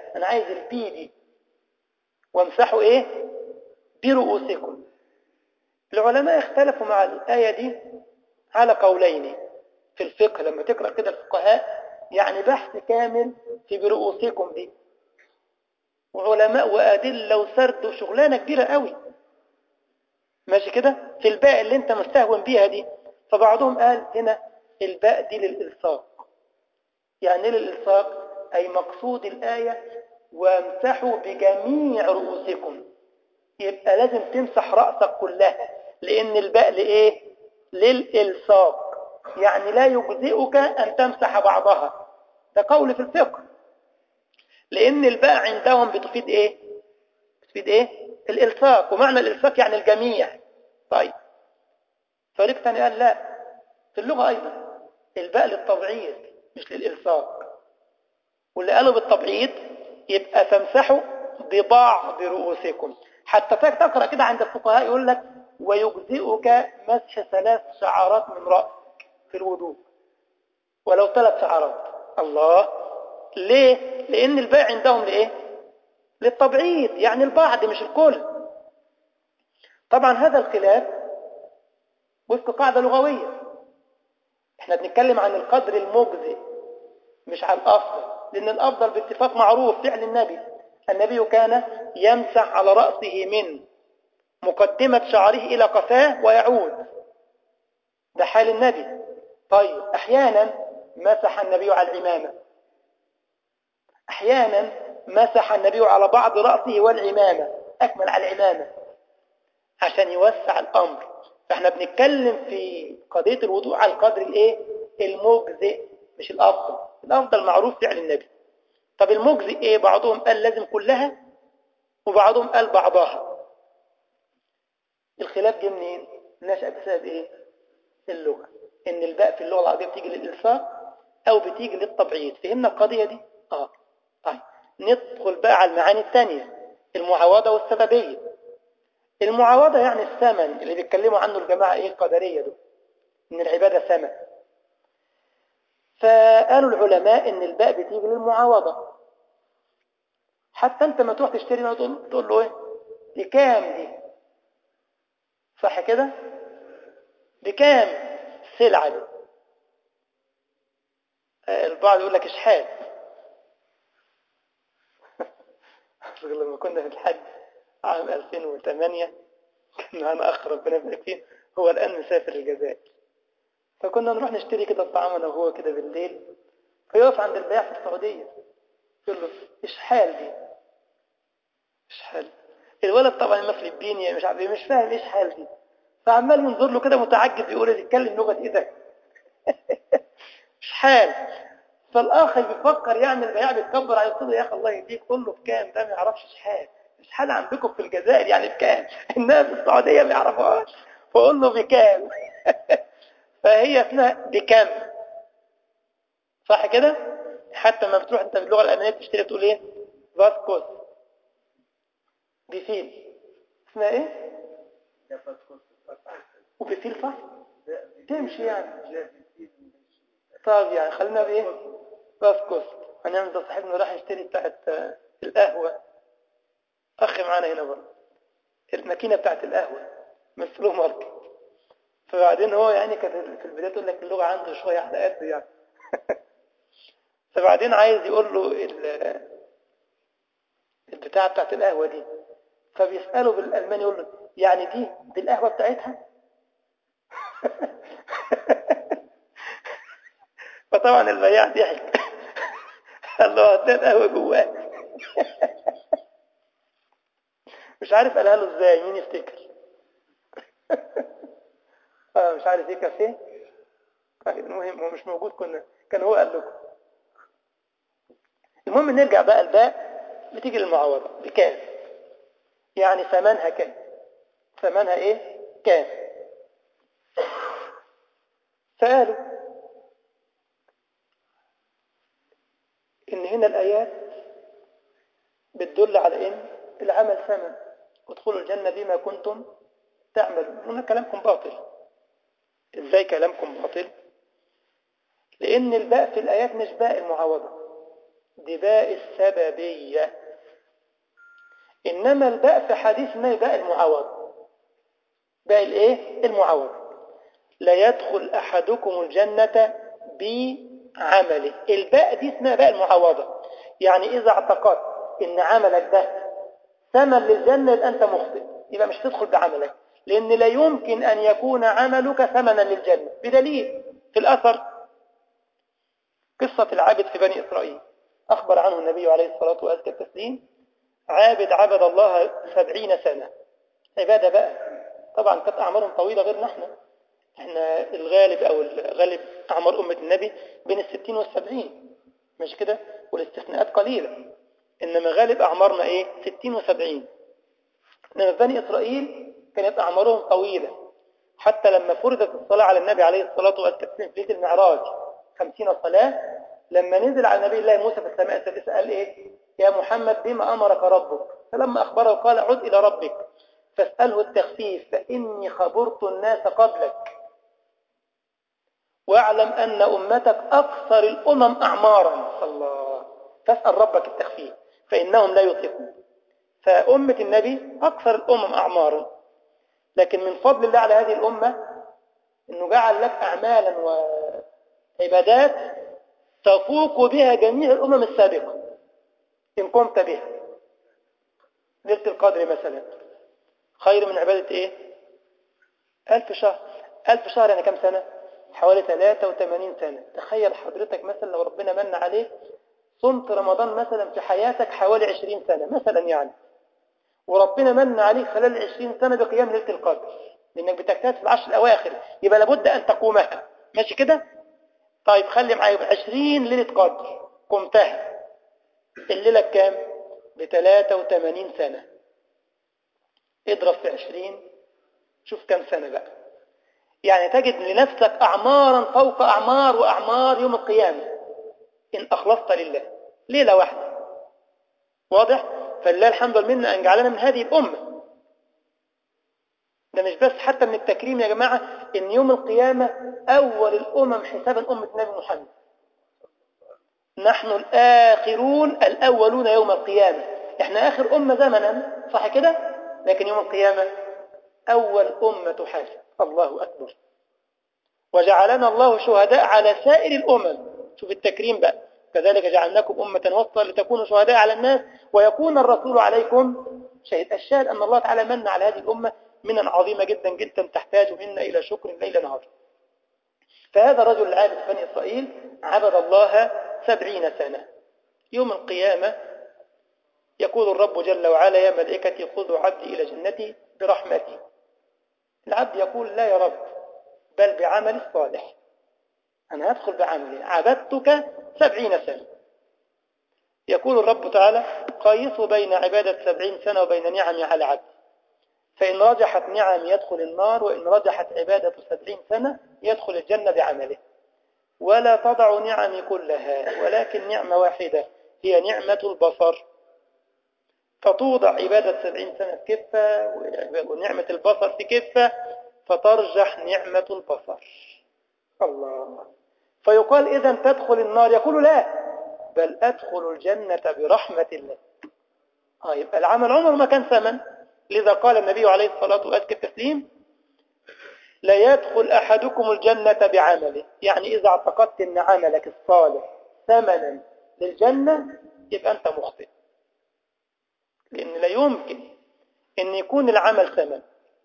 انا عايز البي دي وامسحوا ايه برؤوسكم العلماء اختلفوا مع الآية دي على قولين في الفقه لما تقرأ كده الفقهاء يعني بحث كامل في برؤوسكم دي وعلماء وأدلة وسرد وشغلانة كبيرة قوي ماشي كده في الباء اللي انت مستهون بيها دي فبعضهم قال هنا الباء دي للإلصاق يعني ايه للإلصاق أي مقصود الآية وامسحوا بجميع رؤوسكم يبقى لازم تمسح رأسك كلها لأن الباء لإيه للإلصاق يعني لا يجزئك أن تمسح بعضها ده قول في الفقه لأن الباء عندهم بتفيد إيه بتفيد إيه الإلصاق ومعنى الإلصاق يعني الجميع طيب فريق تاني قال لا في اللغة أيضا الباء للتبعيض مش للإلصاق واللي قالوا بالتبعيض يبقى تمسحوا ببعض رؤوسكم حتى تقرأ كده عند الفقهاء يقول لك ويجزئك مسح ثلاث شعرات من رأسك في الوضوء ولو ثلاث شعرات الله ليه؟ لأن الباء عندهم لإيه؟ للتبعيض يعني البعض مش الكل طبعا هذا الخلاف وفق قاعدة لغوية احنا بنتكلم عن القدر المجزئ مش على الأفضل لأن الأفضل باتفاق معروف فعل النبي النبي كان يمسح على رأسه من مقدمة شعره إلى قفاه ويعود ده حال النبي طيب أحيانا مسح النبي على العمامة أحيانا مسح النبي على بعض رأسه والعمامة أكمل على العمامة عشان يوسع الأمر فاحنا بنتكلم في قضية الوضوء على القدر الايه المجزئ مش الأفضل الأفضل معروف فعل النبي طب المجزئ ايه بعضهم قال لازم كلها وبعضهم قال بعضها الخلاف جه منين نشأ بسبب ايه اللغة ان الباء في اللغة العربية بتيجي للإلصاق او بتيجي للتبعيض فهمنا القضية دي اه طيب ندخل بقى على المعاني الثانية المعاوضة والسببية المعاوضة يعني الثمن اللي بيتكلموا عنه الجماعة ايه القدرية دول ان العبادة ثمن فقالوا العلماء ان الباء بتيجي للمعاوضة حتى انت ما تروح تشتري ما تقول, تقول له ايه بكام دي صح كده بكام السلعة دي البعض يقول لك اشحال لما كنا في الحج عام 2008 كنا انا اخ ربنا يبارك فيه هو الان مسافر الجزائر فكنا نروح نشتري كده الطعام انا وهو كده بالليل فيقف عند البياع في السعوديه يقول له ايش حال دي ايش حال الولد طبعا ما فلبيني مش عارف مش فاهم ايش حال دي فعمال ينظر له كده متعجب يقول يتكلم لغه ايه ده ايش حال فالاخر بيفكر يعني البياع بيتكبر على يقول له يا اخي الله يهديك قول له بكام ده ما يعرفش ايش حال ايش حال عندكم في الجزائر يعني بكام الناس في السعوديه ما يعرفوهاش فقول له بكام فهي اسمها بكم صح كده حتى ما بتروح انت باللغه الالمانيه تشتري تقول ايه فاسكوس بفيل اسمها ايه وبفيل صح تمشي يعني طب يعني خلينا بايه فاسكوس هنعمل ده صاحبنا راح يشتري بتاعت القهوه اخي معانا هنا برضه الماكينه بتاعت القهوه من السلو ماركت فبعدين هو يعني كانت في البداية تقول لك اللغة عنده شوية على قد يعني فبعدين عايز يقول له البتاعة بتاعت القهوة دي فبيسأله بالألماني يقول له يعني دي دي القهوة بتاعتها فطبعا البياع ضحك قال له هات القهوة جواك مش عارف قالها له ازاي مين يفتكر آه مش عارف ايه كافيه طيب المهم هو مش موجود كنا كان هو قال لكم المهم نرجع بقى الباء بتيجي للمعوضة بكام يعني ثمنها كام ثمنها ايه كام فقالوا ان هنا الايات بتدل على ان العمل ثمن ادخلوا الجنة بما كنتم تعملون هنا كلامكم باطل ازاي كلامكم باطل لان الباء في الايات مش باء المعاوضة دي باء السببية إنما الباء في حديثنا باء المعوض باء الإيه؟ المعوض لا يدخل أحدكم الجنة بعمله الباء دي اسمها باء المعوضة يعني إذا اعتقدت إن عملك ده ثمن للجنة يبقى أنت مخطئ يبقى مش تدخل بعملك لأن لا يمكن أن يكون عملك ثمنا للجنة بدليل في الأثر قصة العابد في بني إسرائيل أخبر عنه النبي عليه الصلاة وأزكى التسليم عابد عبد الله سبعين سنة عبادة بقى طبعا كانت أعمارهم طويلة غير نحن احنا الغالب أو الغالب أعمار أمة النبي بين الستين والسبعين مش كده والاستثناءات قليلة إنما غالب أعمارنا إيه ستين وسبعين إنما بني إسرائيل كانت أعمارهم طويلة حتى لما فرضت الصلاة على النبي عليه الصلاة والسلام في ليلة المعراج خمسين صلاة لما نزل على نبي الله موسى في السماء السادسة قال إيه يا محمد بما أمرك ربك فلما أخبره قال عد إلى ربك فاسأله التخفيف فإني خبرت الناس قبلك واعلم أن أمتك أكثر الأمم أعمارا الله فاسأل ربك التخفيف فإنهم لا يطيقون فأمة النبي أكثر الأمم أعمارا لكن من فضل الله على هذه الأمة أنه جعل لك أعمالا وعبادات تفوق بها جميع الأمم السابقة إن قمت بها ليلة القدر مثلا خير من عبادة إيه ألف شهر ألف شهر يعني كم سنة حوالي 83 سنة تخيل حضرتك مثلا لو ربنا من عليك صمت رمضان مثلا في حياتك حوالي 20 سنة مثلا يعني وربنا من عليك خلال 20 سنة بقيام ليلة القدر لأنك بتجتهد في العشر الأواخر يبقى لابد أن تقومها ماشي كده طيب خلي معايا 20 ليلة قدر قمتها الليلة بكام ب 83 سنة اضرب في 20 شوف كم سنة بقى يعني تجد لنفسك أعمارا فوق أعمار وأعمار يوم القيامة إن أخلصت لله ليلة واحدة واضح؟ فلله الحمد والمنة أن جعلنا من هذه الأمة ده مش بس حتى من التكريم يا جماعة إن يوم القيامة أول الأمم حسابا أمة نبي محمد نحن الآخرون الأولون يوم القيامة إحنا آخر أمة زمنا صح كده؟ لكن يوم القيامة أول أمة تحاسب الله أكبر وجعلنا الله شهداء على سائر الأمم شوف التكريم بقى كذلك جعلناكم أمة وسطا لتكونوا شهداء على الناس ويكون الرسول عليكم شهيد الشاهد أن الله تعالى من على هذه الأمة منا عظيمة جدا جدا تحتاج منا إلى شكر ليل نهار فهذا الرجل العابد في بني إسرائيل عبد الله سبعين سنة يوم القيامة يقول الرب جل وعلا يا ملائكتي خذوا عبدي إلى جنتي برحمتي العبد يقول لا يا رب بل بعمل الصالح أنا أدخل بعملي عبدتك سبعين سنة يقول الرب تعالى قيسوا بين عبادة سبعين سنة وبين نعمي على عبد فإن رجحت نعم يدخل النار وإن رجحت عبادة سبعين سنة يدخل الجنة بعمله ولا تضع نعمي كلها ولكن نعمة واحدة هي نعمة البصر فتوضع عبادة سبعين سنة في كفة ونعمة البصر في كفة فترجح نعمة البصر الله فيقال إذا تدخل النار يقول لا بل أدخل الجنة برحمة الله آه يبقى العمل عمر ما كان ثمن لذا قال النبي عليه الصلاة وأزكى التسليم لا يدخل أحدكم الجنة بعمله يعني إذا اعتقدت أن عملك الصالح ثمنا للجنة يبقى أنت مخطئ لأن لا يمكن أن يكون العمل ثمن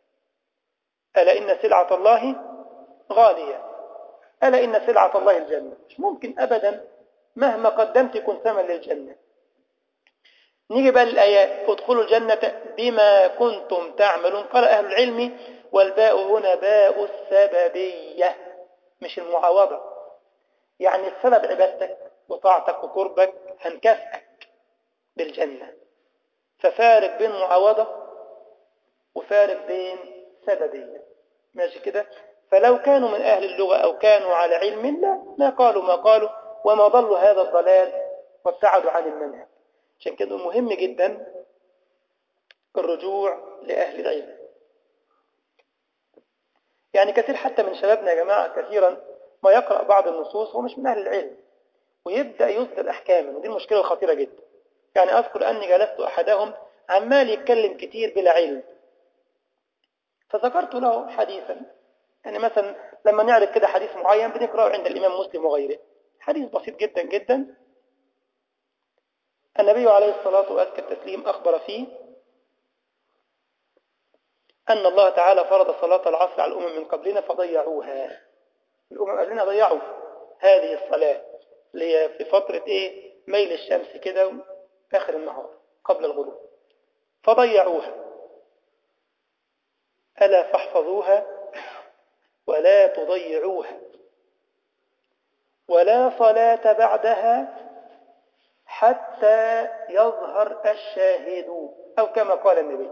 ألا إن سلعة الله غالية ألا إن سلعة الله الجنة مش ممكن أبدا مهما قدمت يكون ثمن للجنة نيجي بقى للآيات ادخلوا الجنة بما كنتم تعملون قال أهل العلم والباء هنا باء السببية مش المعاوضة يعني السبب عبادتك وطاعتك وقربك هنكافئك بالجنة ففارق بين معاوضة وفارق بين سببية ماشي كده فلو كانوا من أهل اللغة أو كانوا على علم لا ما قالوا ما قالوا وما ضلوا هذا الضلال وابتعدوا عن المنهج عشان كده مهم جدا الرجوع لأهل العلم يعني كثير حتى من شبابنا يا جماعة كثيرا ما يقرأ بعض النصوص هو مش من أهل العلم ويبدأ يصدر أحكاما ودي المشكلة الخطيرة جدا يعني أذكر أني جلست أحدهم عمال يتكلم كتير بلا علم فذكرت له حديثا يعني مثلا لما نعرف كده حديث معين بنقرأه عند الإمام مسلم وغيره حديث بسيط جدا جدا النبي عليه الصلاة وأزكى التسليم أخبر فيه أن الله تعالى فرض صلاة العصر على الأمم من قبلنا فضيعوها الأمم قبلنا ضيعوا هذه الصلاة اللي هي في فترة إيه ميل الشمس كده آخر النهار قبل الغروب فضيعوها ألا فاحفظوها ولا تضيعوها ولا صلاة بعدها حتى يظهر الشاهد أو كما قال النبي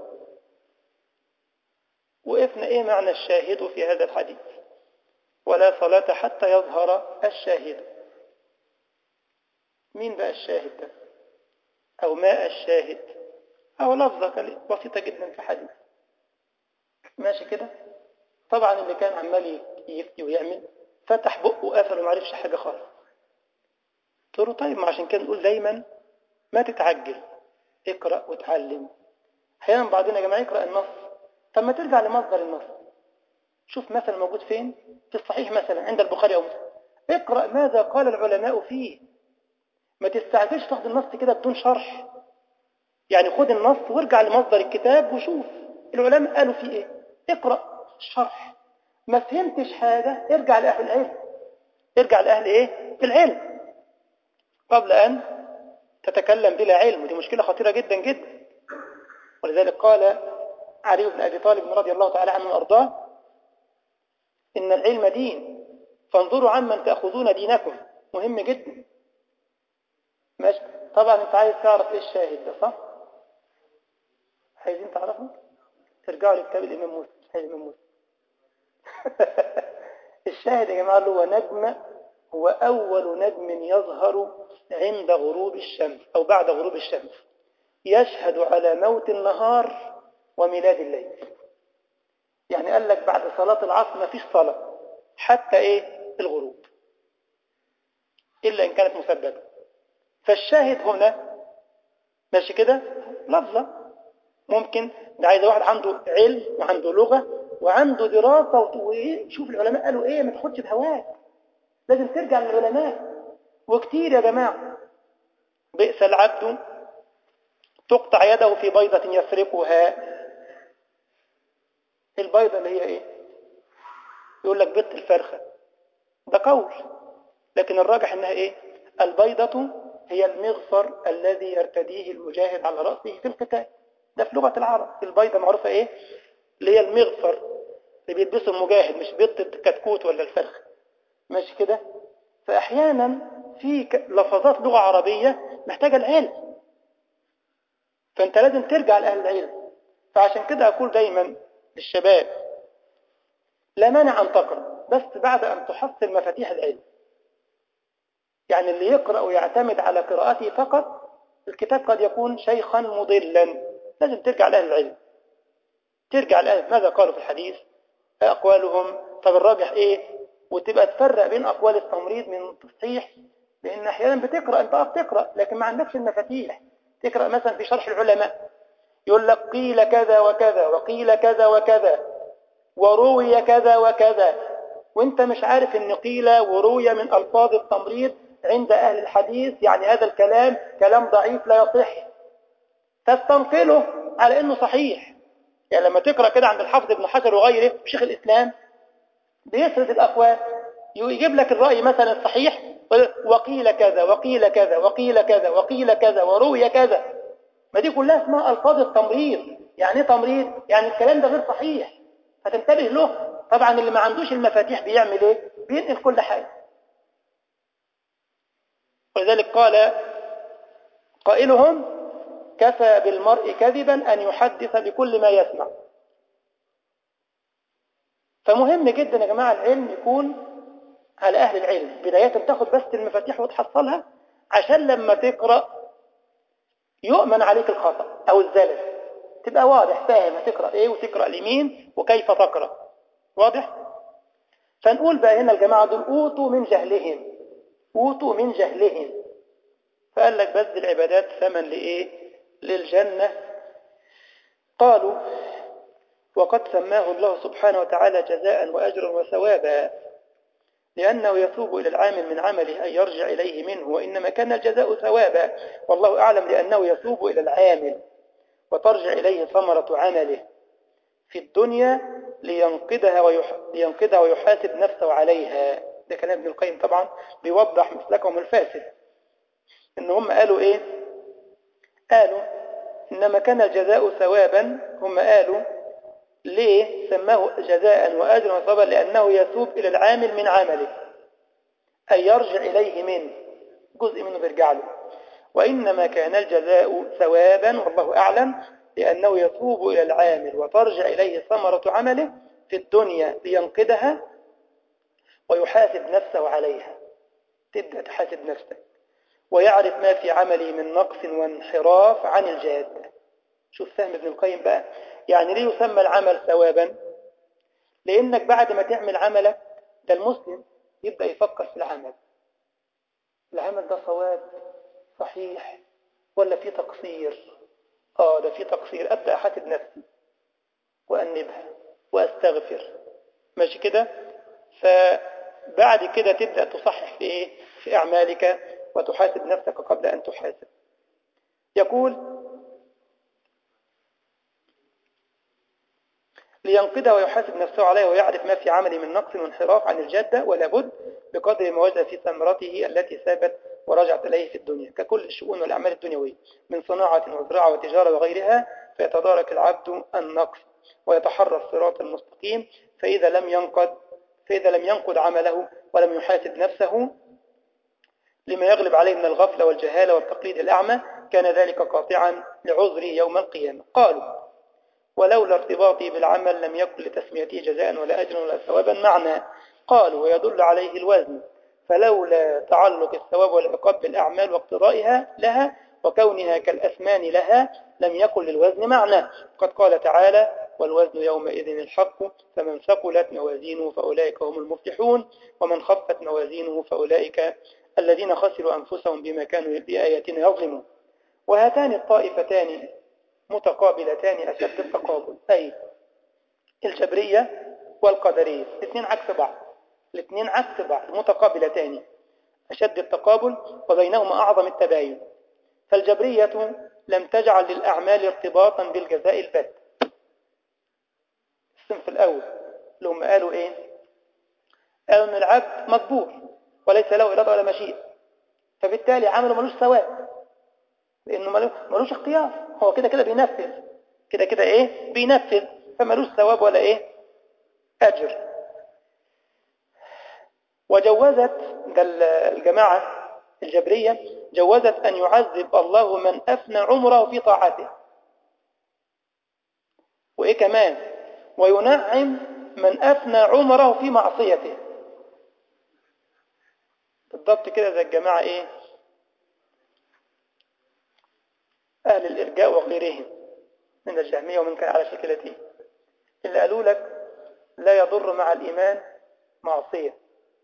وقفنا إيه معنى الشاهد في هذا الحديث ولا صلاة حتى يظهر الشاهد مين بقى الشاهد ده أو ما الشاهد أو لفظة بسيطة جدا في حديث ماشي كده طبعا اللي كان عمال يفتي ويعمل فتح بقه وقفل وما عرفش حاجة خالص قلت له طيب ما عشان كده نقول دايما ما تتعجل اقرأ وتعلم احيانا بعضنا يا جماعة يقرأ النص طب ما ترجع لمصدر النص شوف مثلا موجود فين في الصحيح مثلا عند البخاري أو مسلم اقرأ ماذا قال العلماء فيه ما تستعجلش تاخد النص كده بدون شرح يعني خد النص وارجع لمصدر الكتاب وشوف العلماء قالوا فيه ايه اقرأ الشرح ما فهمتش حاجة ارجع لأهل العلم ارجع لأهل ايه العلم قبل أن تتكلم بلا علم ودي مشكلة خطيرة جدا جدا ولذلك قال علي بن أبي طالب رضي الله تعالى عنه وأرضاه إن العلم دين فانظروا عمن تأخذون دينكم مهم جدا ماشي طبعا انت عايز تعرف ايه الشاهد ده صح عايزين تعرفوا ترجعوا لكتاب الامام موسى صحيح الامام موسى الشاهد يا جماعه اللي هو نجم هو اول نجم يظهر عند غروب الشمس او بعد غروب الشمس يشهد على موت النهار وميلاد الليل يعني قال لك بعد صلاة العصر ما فيش صلاة حتى ايه الغروب إلا إن كانت مسببة فالشاهد هنا ماشي كده لفظة ممكن ده عايز واحد عنده علم وعنده لغة وعنده دراسة وشوف العلماء قالوا ايه ما تاخدش بهواك لازم ترجع للعلماء وكتير يا جماعة بئس العبد تقطع يده في بيضة يسرقها البيضة اللي هي ايه يقول لك بيضة الفرخة ده قول لكن الراجح انها ايه البيضة هي المغفر الذي يرتديه المجاهد على رأسه في القتال ده في لغة العرب البيضة معروفة ايه اللي هي المغفر اللي بيلبسه المجاهد مش بيضة الكتكوت ولا الفرخ ماشي كده فأحيانا في لفظات لغة عربية محتاجة العلم فأنت لازم ترجع لأهل العلم فعشان كده أقول دايما للشباب لا مانع أن تقرأ بس بعد أن تحصل مفاتيح العلم يعني اللي يقرأ ويعتمد على قراءته فقط الكتاب قد يكون شيخا مضلا لازم ترجع لأهل العلم ترجع لأهل ماذا قالوا في الحديث أقوالهم طب الراجح إيه وتبقى تفرق بين أقوال التمريض من التصحيح لأن أحيانا بتقرأ أنت أه بتقرأ لكن ما عندكش المفاتيح تقرأ مثلا في شرح العلماء يقول لك قيل كذا وكذا وقيل كذا وكذا وروي كذا وكذا وانت مش عارف ان قيل وروي من ألفاظ التمريض عند أهل الحديث يعني هذا الكلام كلام ضعيف لا يصح تستنقله على انه صحيح يعني لما تقرأ كده عند الحافظ ابن حجر وغيره شيخ الإسلام بيسرد الأقوال يجيب لك الرأي مثلا الصحيح وقيل كذا وقيل كذا وقيل كذا وقيل كذا وروي كذا ما دي كلها اسمها ألفاظ التمريض يعني ايه تمريض؟ يعني الكلام ده غير صحيح فتنتبه له طبعا اللي ما عندوش المفاتيح بيعمل ايه؟ بينقل كل حاجة ولذلك قال قائلهم كفى بالمرء كذبا أن يحدث بكل ما يسمع فمهم جدا يا جماعة العلم يكون على أهل العلم بداية تاخد بس المفاتيح وتحصلها عشان لما تقرأ يؤمن عليك الخطأ أو الزلل تبقى واضح فاهم هتقرأ إيه وتقرأ لمين وكيف تقرأ واضح؟ فنقول بقى هنا الجماعة دول أوتوا من جهلهم أوتوا من جهلهم فقال لك بس العبادات ثمن لإيه للجنة قالوا وقد سماه الله سبحانه وتعالى جزاء وأجرا وثوابا لأنه يتوب إلى العامل من عمله أن يرجع إليه منه وإنما كان الجزاء ثوابا والله أعلم لأنه يتوب إلى العامل وترجع إليه ثمرة عمله في الدنيا لينقذها, ويح... لينقذها ويحاسب نفسه عليها ده كلام ابن القيم طبعا بيوضح مسلكهم الفاسد إن هم قالوا إيه قالوا إنما كان الجزاء ثوابا هم قالوا ليه سماه جزاء وأجرا وثوابا لأنه يتوب إلى العامل من عمله أي يرجع إليه منه جزء منه بيرجع له وإنما كان الجزاء ثوابا والله أعلم لأنه يتوب إلى العامل وترجع إليه ثمرة عمله في الدنيا لينقذها ويحاسب نفسه عليها تبدأ تحاسب نفسك ويعرف ما في عمله من نقص وانحراف عن الجادة شوف فهم ابن القيم بقى يعني ليه يسمى العمل ثوابا لأنك بعد ما تعمل عملك ده المسلم يبدأ يفكر في العمل العمل ده صواب صحيح ولا في تقصير اه ده في تقصير أبدأ أحاسب نفسي وأنبها وأستغفر ماشي كده فبعد كده تبدأ تصحح في إيه في أعمالك وتحاسب نفسك قبل أن تحاسب يقول لينقذها ويحاسب نفسه عليه ويعرف ما في عمله من نقص وانحراف عن الجادة ولا بد بقدر ما وجد في ثمرته التي ثابت ورجعت إليه في الدنيا ككل الشؤون والأعمال الدنيوية من صناعة وزراعة وتجارة وغيرها فيتدارك العبد النقص ويتحرى الصراط المستقيم فإذا لم ينقض فإذا لم ينقض عمله ولم يحاسب نفسه لما يغلب عليه من الغفلة والجهالة والتقليد الأعمى كان ذلك قاطعا لعذره يوم القيامة قالوا ولولا ارتباطي بالعمل لم يكن لتسميته جزاء ولا أجرا ولا ثوابا معنى قالوا ويدل عليه الوزن فلولا تعلق الثواب والعقاب بالأعمال واقتضائها لها وكونها كالأثمان لها لم يكن للوزن معنى قد قال تعالى والوزن يومئذ الحق فمن ثقلت موازينه فأولئك هم المفلحون ومن خفت موازينه فأولئك الذين خسروا أنفسهم بما كانوا بآياتنا يظلمون وهاتان الطائفتان متقابلتان أشد التقابل أي الجبرية والقدرية الاثنين عكس بعض الاثنين عكس بعض متقابلتان أشد التقابل وبينهما أعظم التباين فالجبرية لم تجعل للأعمال ارتباطا بالجزاء البت الصنف الأول اللي هم قالوا إيه قالوا أن العبد مجبور وليس له إرادة ولا مشيئة فبالتالي عمله ملوش ثواب لأنه ملوش اختيار هو كده كده بينفذ كده كده إيه بينفذ فملوش ثواب ولا إيه أجر وجوزت ده الجماعة الجبرية جوزت أن يعذب الله من أفنى عمره في طاعته وإيه كمان وينعم من أفنى عمره في معصيته بالضبط كده زي الجماعة إيه أهل الإرجاء وغيرهم من الجهمية ومن كان على شكلته اللي قالوا لك لا يضر مع الإيمان معصية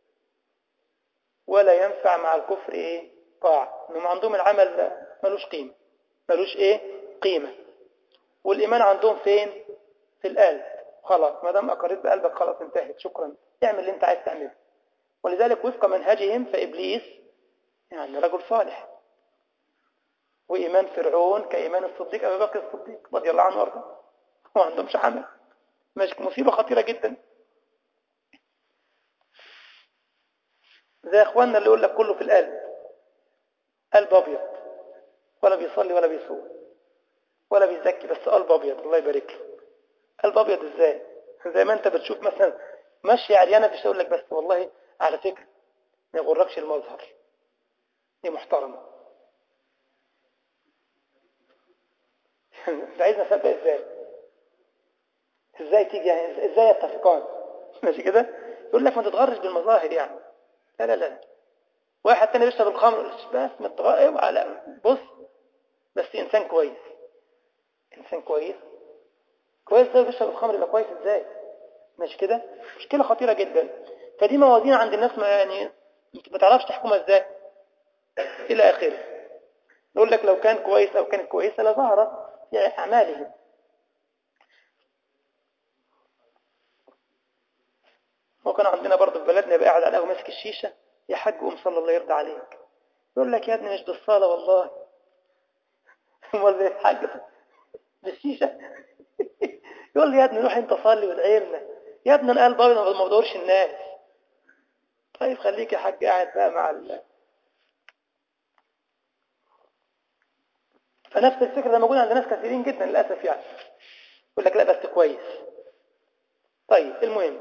ولا ينفع مع الكفر إيه طاعة إنهم عندهم العمل ملوش قيمة ملوش إيه قيمة والإيمان عندهم فين في القلب خلاص ما دام أقريت بقلبك خلاص انتهت شكرا اعمل اللي انت عايز تعمله ولذلك وفق منهجهم فإبليس يعني رجل صالح وإيمان فرعون كإيمان الصديق أبي بكر الصديق رضي الله عنه وارضاه ما عندهمش عمل مش مصيبة خطيرة جدا زي اخواننا اللي يقول لك كله في القلب قلب ابيض ولا بيصلي ولا بيصوم ولا بيزكي بس قلب ابيض الله يبارك له قلب ابيض ازاي زي ما انت بتشوف مثلا ماشي عريانه في يقول لك بس والله على فكره ما يغركش المظهر دي محترمه انت عايزنا نصدق ازاي ازاي تيجي يعني ازاي يتفقان ماشي كده يقول لك ما تتغرش بالمظاهر يعني لا لا لا واحد تاني بيشرب الخمر بس متغائب على بص بس انسان كويس انسان كويس كويس ده بيشرب الخمر يبقى كويس ازاي ماشي كده مشكله خطيره جدا فدي موازين عند الناس ما يعني انت ما تعرفش تحكمها ازاي الى اخره نقول لك لو كان كويس او كانت كويسه لظهرت في اعمالهم وكان عندنا برضه في بلدنا يبقى قاعد على القهوه ماسك الشيشه يا حاج قوم صلى الله يرضى عليك يقول لك يا ابني مش بالصلاه والله امال زي الحاج بالشيشه يقول لي يا ابني روح انت صلي وادعي لنا يا ابني انا قلبي ما بدورش الناس طيب خليك يا حاج قاعد بقى مع ال... فنفس الفكره ده موجود عند ناس كثيرين جدا للاسف يعني يقول لك لا بس كويس طيب المهم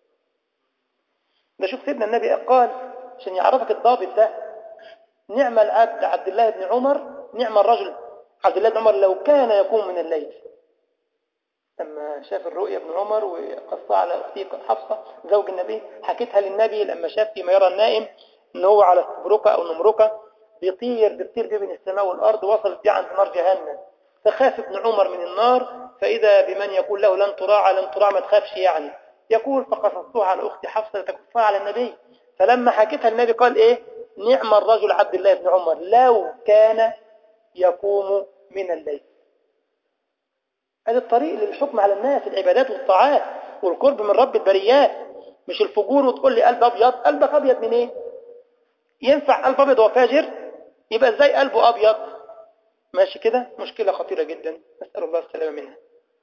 ده شوف سيدنا النبي قال عشان يعرفك الضابط ده نعم العبد عبد الله بن عمر نعم الرجل عبد الله بن عمر لو كان يقوم من الليل لما شاف الرؤيا ابن عمر وقصها على اختي حفصه زوج النبي حكيتها للنبي لما شاف فيما يرى النائم ان هو على استبرقه او نمرقه بيطير بيطير بيه بين السماء والارض وصلت بيه عند نار جهنم فخاف ابن عمر من النار فاذا بمن يقول له لن تراعى لن تراعى ما تخافش يعني يقول فقصصتها على اختي حفصه تقصها على النبي فلما حكيتها النبي قال ايه نعم الرجل عبد الله بن عمر لو كان يقوم من الليل هذا الطريق للحكم على الناس العبادات والطاعات والقرب من رب البريات مش الفجور وتقول لي قلب ابيض قلبك ابيض من ايه ينفع قلب ابيض وفاجر يبقى ازاي قلبه ابيض ماشي كده مشكله خطيره جدا نسال الله السلامه منها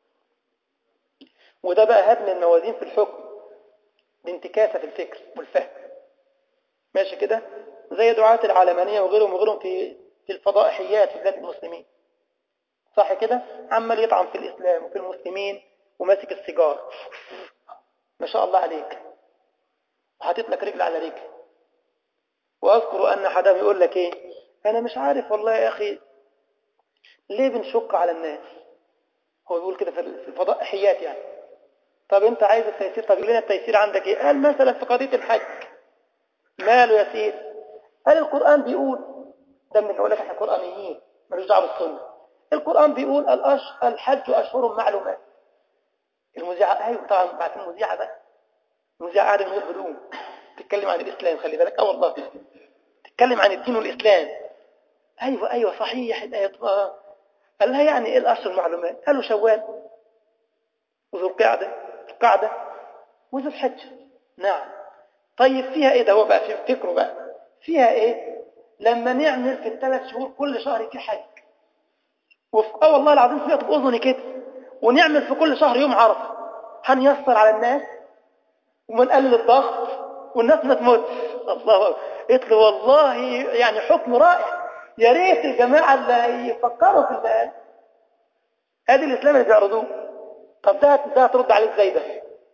وده بقى هدم الموازين في الحكم بانتكاسه في الفكر والفهم ماشي كده زي دعاة العلمانية وغيرهم وغيرهم في في الفضائحيات في بلاد المسلمين صح كده عمال يطعن في الإسلام وفي المسلمين وماسك السيجار ما شاء الله عليك وحاطط لك رجل على رجل وأذكر أن حدام يقول لك إيه أنا مش عارف والله يا أخي ليه بنشق على الناس هو بيقول كده في الفضائحيات يعني طب أنت عايز التيسير طب لنا التيسير عندك إيه قال مثلا في قضية الحج ماله يا سيدي قال القرآن بيقول ده من يقول لك احنا قرآنيين ملوش دعوه بالسنة القرآن بيقول الأش... الحج أشهر معلومات المذيعة أيوة طبعا بعد المذيعة بقى المذيعة قاعدة من غير هدوم تتكلم عن الإسلام خلي بالك اه والله تتكلم عن الدين والإسلام أيوة أيوة صحيح الآية آه. قال لها يعني إيه الأشهر المعلومات قالوا شوال وذو القعدة القعدة وذو الحج نعم طيب فيها إيه ده هو بقى في فكره بقى فيها إيه لما نعمل في الثلاث شهور كل شهر في حج وفي اه والله العظيم سمعت بأذني كده ونعمل في كل شهر يوم عرفة هنيسر على الناس ونقلل الضغط والناس ما تموتش الله أكبر قلت له والله يعني حكم رائع يا ريت الجماعة اللي يفكروا في الآن هذه الإسلام اللي بيعرضوه طب ده ده هترد عليه ازاي ده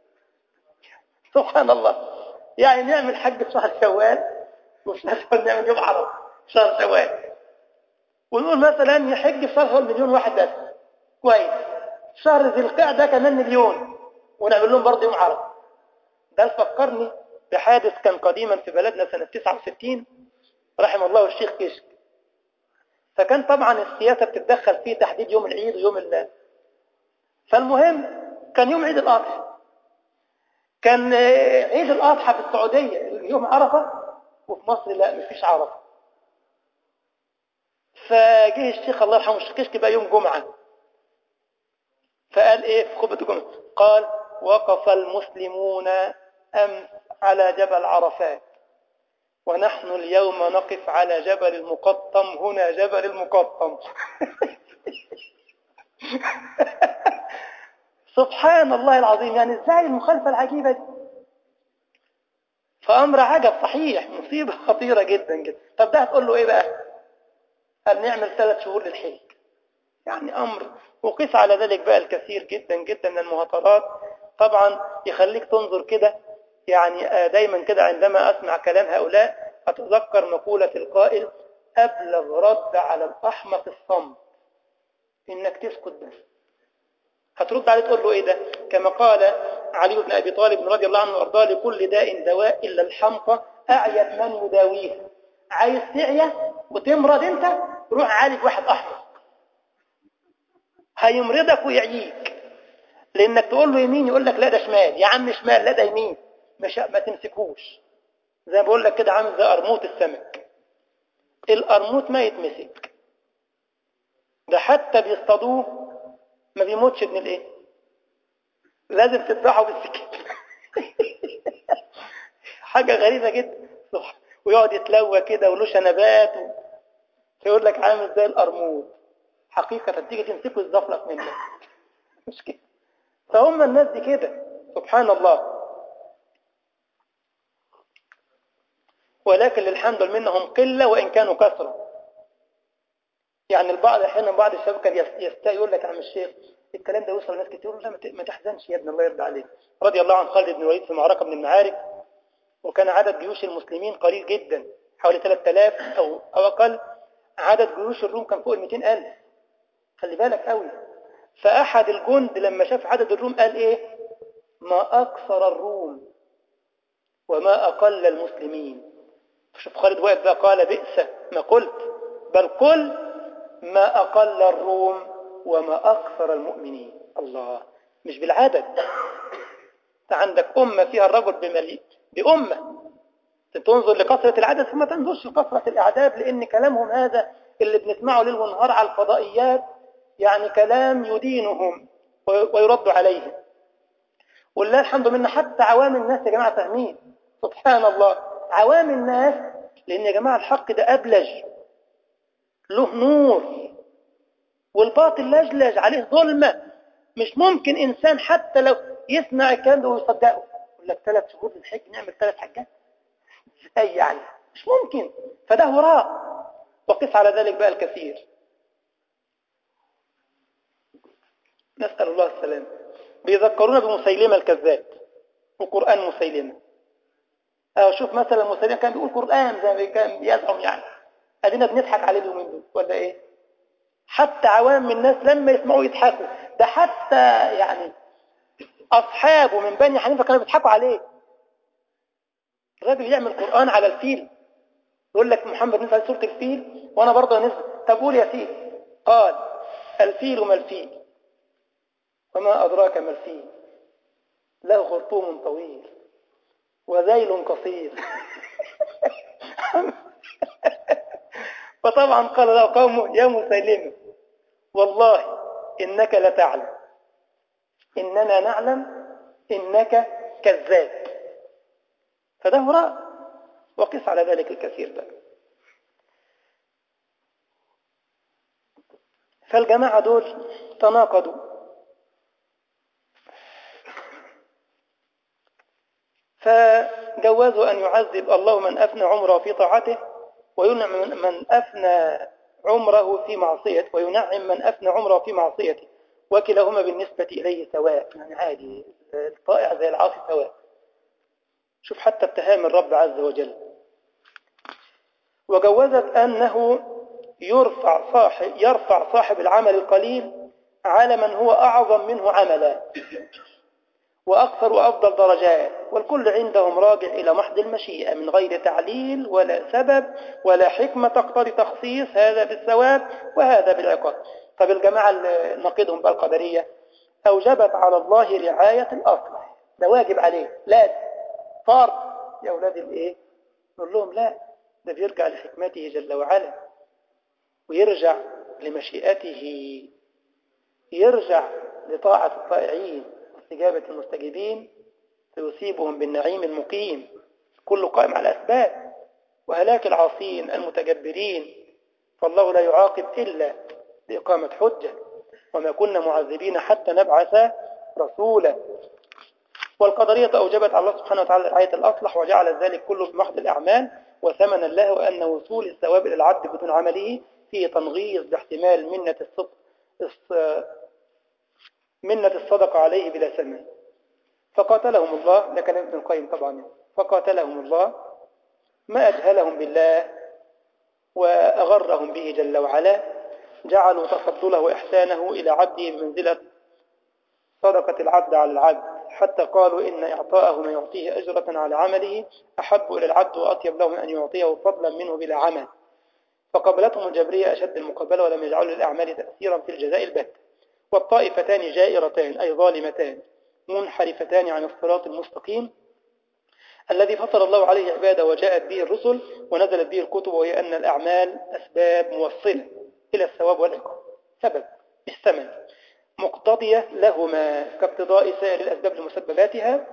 سبحان الله يعني نعمل حج في شهر شوال وفي نفس الوقت نعمل يوم عرفة في شهر شوال ونقول مثلا يحج في شهر مليون واحد بس كويس شهر ذي القعدة كمان مليون ونعمل لهم برضه يوم عرفة ده فكرني بحادث كان قديما في بلدنا سنة 69 رحم الله الشيخ كشك فكان طبعا السياسة بتتدخل في تحديد يوم العيد ويوم الله فالمهم كان يوم عيد الأضحى كان عيد الأضحى في السعودية يوم عرفة وفي مصر لا مفيش عرفة فجه الشيخ الله يرحمه الشيخ كشك بقى يوم جمعة فقال ايه في خطبة الجمعة قال وقف المسلمون أمس على جبل عرفات ونحن اليوم نقف على جبل المقطم هنا جبل المقطم سبحان الله العظيم يعني ازاي المخالفة العجيبة دي فأمر عجب صحيح مصيبة خطيرة جدا جدا طب ده هتقول له ايه بقى قال نعمل ثلاث شهور للحج يعني أمر وقيس على ذلك بقى الكثير جدا جدا من المهاترات طبعا يخليك تنظر كده يعني دايما كده عندما أسمع كلام هؤلاء أتذكر مقولة القائل أبلغ رد على الأحمق الصمت إنك تسكت بس هترد عليه تقول له إيه ده كما قال علي بن أبي طالب رضي الله عنه وأرضاه لكل داء دواء إلا الحمقى أعيت من يداويه عايز تعيا وتمرض انت روح عالج واحد احمق هيمرضك ويعييك لانك تقول له يمين يقول لك لا ده شمال يا عم شمال لا ده يمين مش ما تمسكوش زي ما بقول لك كده عامل زي قرموط السمك القرموط ما يتمسك ده حتى بيصطادوه ما بيموتش من الايه لازم تذبحه بالسكين حاجة غريبة جدا ويقعد يتلوى كده وله شنبات و... فيقول لك عامل زي القرموط حقيقة تيجي تمسكه يزفلق منك مش كده فهم الناس دي كده سبحان الله ولكن للحمد لله منهم قلة وإن كانوا كثرة يعني البعض أحيانا بعض الشباب كان يستاء يقول لك يا عم الشيخ الكلام ده يوصل لناس كتير يقول لا ما تحزنش يا ابن الله يرضى عليك رضي الله عن خالد بن الوليد في معركة من المعارك وكان عدد جيوش المسلمين قليل جدا حوالي 3000 أو, أو أقل عدد جيوش الروم كان فوق ال 200000 خلي بالك قوي فأحد الجند لما شاف عدد الروم قال إيه ما أكثر الروم وما أقل المسلمين شوف خالد واقف بقى قال بئس ما قلت بل قل ما أقل الروم وما أكثر المؤمنين الله مش بالعدد انت عندك أمة فيها الرجل بمليء بأمة تنظر لكثرة العدد فما تنظرش لكثرة الأعداد لأن كلامهم هذا اللي بنسمعه ليل ونهار على الفضائيات يعني كلام يدينهم ويرد عليهم والله الحمد لله حتى عوام الناس يا جماعة فاهمين سبحان الله عوام الناس لأن يا جماعة الحق ده أبلج له نور والباطل لجلج عليه ظلمة مش ممكن إنسان حتى لو يسمع الكلام ده ويصدقه يقول لك ثلاث شهور للحج نعمل ثلاث حجات ازاي يعني مش ممكن فده هراء وقس على ذلك بقى الكثير نسأل الله السلام بيذكرونا بمسيلمة الكذاب وقرآن مسيلمة أو شوف مثلا مسيلمة كان بيقول قرآن زي ما كان بيزعم يعني أدينا بنضحك عليه اليومين دول ولا إيه حتى عوام الناس لما يسمعوا يضحكوا ده حتى يعني أصحابه من بني حنيفة كانوا بيضحكوا عليه الراجل يعمل قرآن على الفيل يقول لك محمد نزل على سورة الفيل وأنا برضه نزل طب قول يا سيدي قال الفيل ما الفيل وما أدراك ما الفيل له خرطوم طويل وذيل قصير فطبعا قال له قومه يا مسيلمة والله إنك لتعلم إننا نعلم إنك كذاب فده هراء وقس على ذلك الكثير بقى فالجماعة دول تناقضوا فجوازوا أن يعذب الله من أفنى عمره في طاعته وينعم من أفنى عمره في معصيته وينعم من أفنى عمره في معصيته وكلاهما بالنسبة إليه سواء يعني عادي الطائع زي العاصي سواء شوف حتى اتهام الرب عز وجل وجوزت أنه يرفع صاحب, يرفع صاحب العمل القليل على من هو أعظم منه عملا وأكثر وأفضل درجات والكل عندهم راجع إلى محض المشيئة من غير تعليل ولا سبب ولا حكمة تقتضي تخصيص هذا بالثواب وهذا بالعقاب طب الجماعة اللي نقيدهم بقى القدرية أوجبت على الله رعاية الأصل ده واجب عليه لا فرض يا أولاد الإيه نقول لهم لا ده بيرجع لحكمته جل وعلا ويرجع لمشيئته يرجع لطاعة الطائعين واستجابة المستجيبين فيصيبهم بالنعيم المقيم كله قائم على أسباب وهلاك العاصين المتجبرين فالله لا يعاقب إلا بإقامة حجة وما كنا معذبين حتى نبعث رسولا والقدرية أوجبت على الله سبحانه وتعالى رعاية الأصلح وجعل ذلك كله في محض الأعمال وثمنا له وأن وصول الثواب إلى العبد بدون عمله فيه تنغيص باحتمال منة الصدق منة الصدقة عليه بلا ثمن فقاتلهم الله لكن ابن القيم طبعا فقاتلهم الله ما أجهلهم بالله وأغرهم به جل وعلا جعلوا تفضله وإحسانه إلى عبده بمنزلة صدقة العبد على العبد حتى قالوا إن إعطاءه ما يعطيه أجرة على عمله أحب إلى العبد وأطيب له من أن يعطيه فضلا منه بلا عمل فقبلتهم الجبرية أشد المقابلة ولم يجعلوا للأعمال تأثيرا في الجزاء البت والطائفتان جائرتان أي ظالمتان منحرفتان عن الصراط المستقيم الذي فطر الله عليه عباده وجاءت به الرسل ونزلت به الكتب وهي أن الأعمال أسباب موصلة إلى الثواب والعقاب سبب بالثمن مقتضية لهما كاقتضاء سائر الأسباب لمسبباتها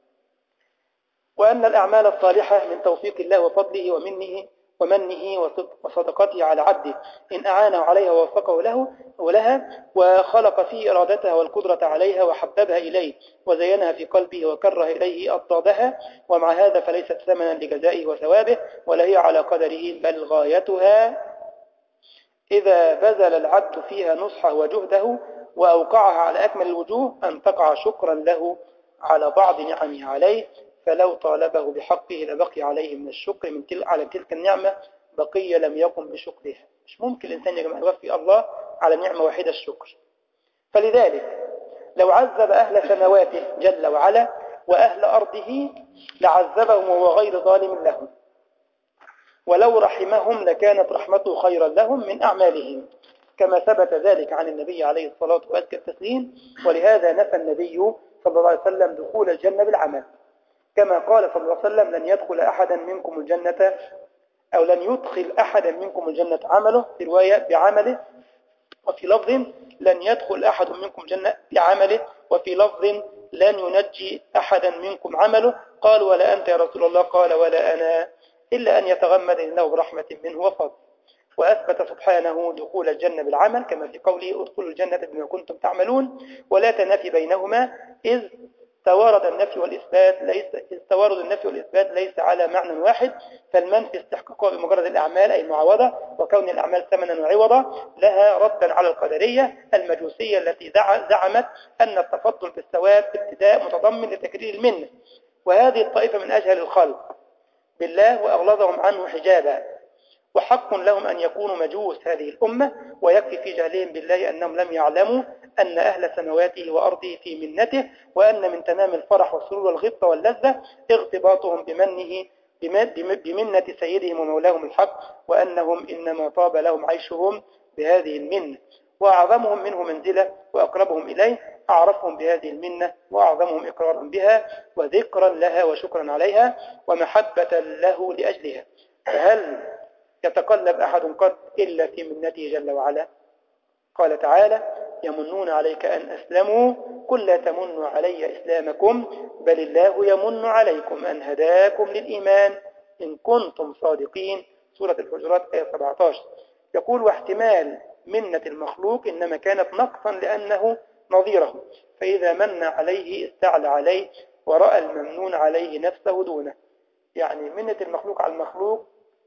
وأن الأعمال الصالحة من توفيق الله وفضله ومنه ومنه وصدقته على عبده إن أعانه عليها ووفقه له ولها وخلق فيه إرادتها والقدرة عليها وحببها إليه وزينها في قلبه وكره إليه أضدادها ومع هذا فليست ثمنا لجزائه وثوابه ولا هي على قدره بل غايتها إذا بذل العبد فيها نصحه وجهده وأوقعها على أكمل الوجوه أن تقع شكرا له على بعض نعمه عليه فلو طالبه بحقه لبقي عليه من الشكر من تل على تلك النعمة بقية لم يقم بشكرها مش ممكن الإنسان يا جماعة يوفي الله على نعمة واحدة الشكر فلذلك لو عذب أهل سماواته جل وعلا وأهل أرضه لعذبهم وهو غير ظالم لهم ولو رحمهم لكانت رحمته خيرا لهم من أعمالهم كما ثبت ذلك عن النبي عليه الصلاة والتسليم ولهذا نفى النبي صلى الله عليه وسلم دخول الجنة بالعمل كما قال صلى الله عليه وسلم لن يدخل أحدا منكم الجنة أو لن يدخل أحدا منكم الجنة عمله في رواية بعمله وفي لفظ لن يدخل أحد منكم الجنة بعمله وفي لفظ لن ينجي أحدا منكم عمله قال ولا أنت يا رسول الله قال ولا أنا إلا أن يتغمد الله برحمة منه وفضل وأثبت سبحانه دخول الجنة بالعمل كما في قوله ادخلوا الجنة بما كنتم تعملون ولا تنافي بينهما إذ توارد النفي والإثبات ليس توارد النفي والإثبات ليس على معنى واحد فالمنفي استحقاقه بمجرد الأعمال أي المعوضة وكون الأعمال ثمنا وعوضا لها ردا على القدرية المجوسية التي زعمت أن التفضل بالثواب ابتداء متضمن لتكرير المنة وهذه الطائفة من أجهل الخلق بالله وأغلظهم عنه حجابا وحق لهم أن يكونوا مجوس هذه الأمة ويكفي في جهلهم بالله أنهم لم يعلموا أن أهل سماواته وأرضه في منته وأن من تمام الفرح والسرور والغبطة واللذة اغتباطهم بمنه بمنة سيدهم ومولاهم الحق وأنهم إنما طاب لهم عيشهم بهذه المنة وأعظمهم منه منزلة وأقربهم إليه أعرفهم بهذه المنة وأعظمهم إقرارا بها وذكرا لها وشكرا عليها ومحبة له لأجلها فهل يتقلب أحد قد إلا في منته جل وعلا قال تعالى يمنون عليك أن أسلموا قل لا تمنوا علي إسلامكم بل الله يمن عليكم أن هداكم للإيمان إن كنتم صادقين سورة الحجرات آية 17 يقول واحتمال منة المخلوق إنما كانت نقصا لأنه نظيره فإذا من عليه استعلى عليه ورأى الممنون عليه نفسه دونه يعني منة المخلوق على المخلوق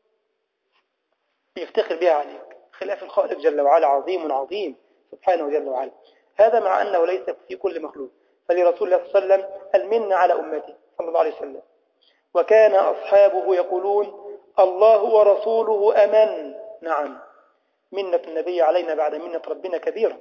يفتخر بها عليك خلاف الخالق جل وعلا عظيم عظيم سبحانه جل وعلا هذا مع أنه ليس في كل مخلوق فلرسول الله صلى الله عليه وسلم المن على أمته صلى الله عليه وسلم وكان أصحابه يقولون الله ورسوله أمن نعم منة النبي علينا بعد منة ربنا كبيرة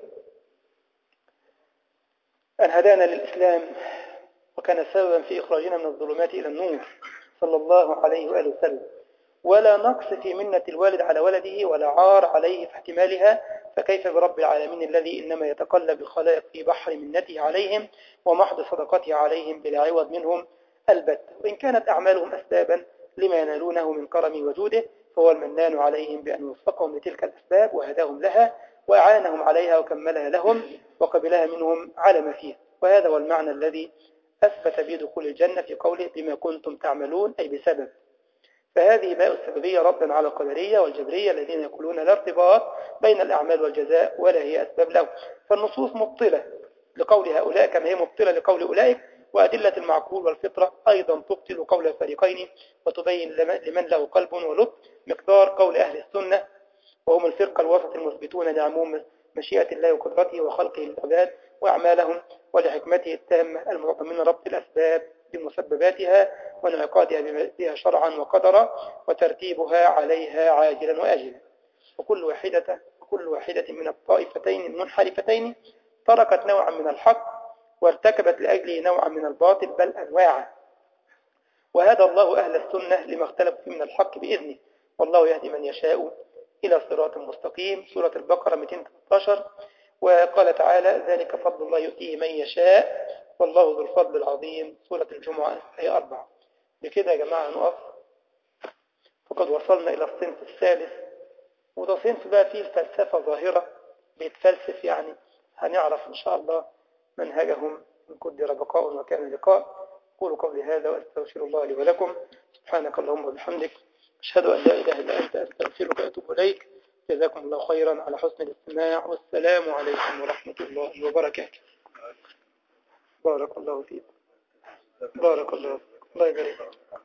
أن هدانا للإسلام وكان سببا في إخراجنا من الظلمات إلى النور صلى الله عليه وآله وسلم ولا نقص في منة الوالد على ولده ولا عار عليه في احتمالها فكيف برب العالمين الذي إنما يتقلب الخلائق في بحر منته عليهم ومحض صدقته عليهم بلا عوض منهم البتة وإن كانت أعمالهم أسبابا لما ينالونه من كرم وجوده فهو المنان عليهم بأن وفقهم لتلك الأسباب وهداهم لها وأعانهم عليها وكملها لهم وقبلها منهم على ما فيها وهذا هو المعنى الذي أثبت به دخول الجنة في قوله بما كنتم تعملون أي بسبب فهذه باء السببية ردا على القدرية والجبرية الذين يقولون لا ارتباط بين الأعمال والجزاء ولا هي أسباب له فالنصوص مبطلة لقول هؤلاء كما هي مبطلة لقول أولئك وأدلة المعقول والفطرة أيضا تبطل قول الفريقين وتبين لمن له قلب ولب مقدار قول أهل السنة وهم الفرقة الوسط المثبتون لعموم مشيئة الله وقدرته وخلقه للعباد وأعمالهم ولحكمته التامة المتضمنة ربط الأسباب بمسبباتها وانعقادها بها شرعا وقدرا وترتيبها عليها عاجلا وآجلا وكل واحدة وكل واحدة من الطائفتين المنحرفتين تركت نوعا من الحق وارتكبت لأجله نوعا من الباطل بل أنواعا وهدى الله أهل السنة لما اختلف فيه من الحق بإذنه والله يهدي من يشاء إلى صراط مستقيم سورة البقرة 213 وقال تعالى ذلك فضل الله يؤتيه من يشاء والله ذو الفضل العظيم سورة الجمعة آية 4 بكده يا جماعة نقف فقد وصلنا إلى الصنف الثالث وده صنف بقى فيه الفلسفة ظاهرة بيتفلسف يعني هنعرف إن شاء الله منهجهم من قدر بقاء وكان لقاء قولوا قولي هذا وأستغفر الله لي ولكم سبحانك اللهم وبحمدك أشهد أن لا إله إلا أنت أستغفرك وأتوب إليك جزاكم الله خيرا على حسن الاستماع والسلام عليكم ورحمة الله وبركاته بارك الله فيك بارك الله فيك الله يبارك فيك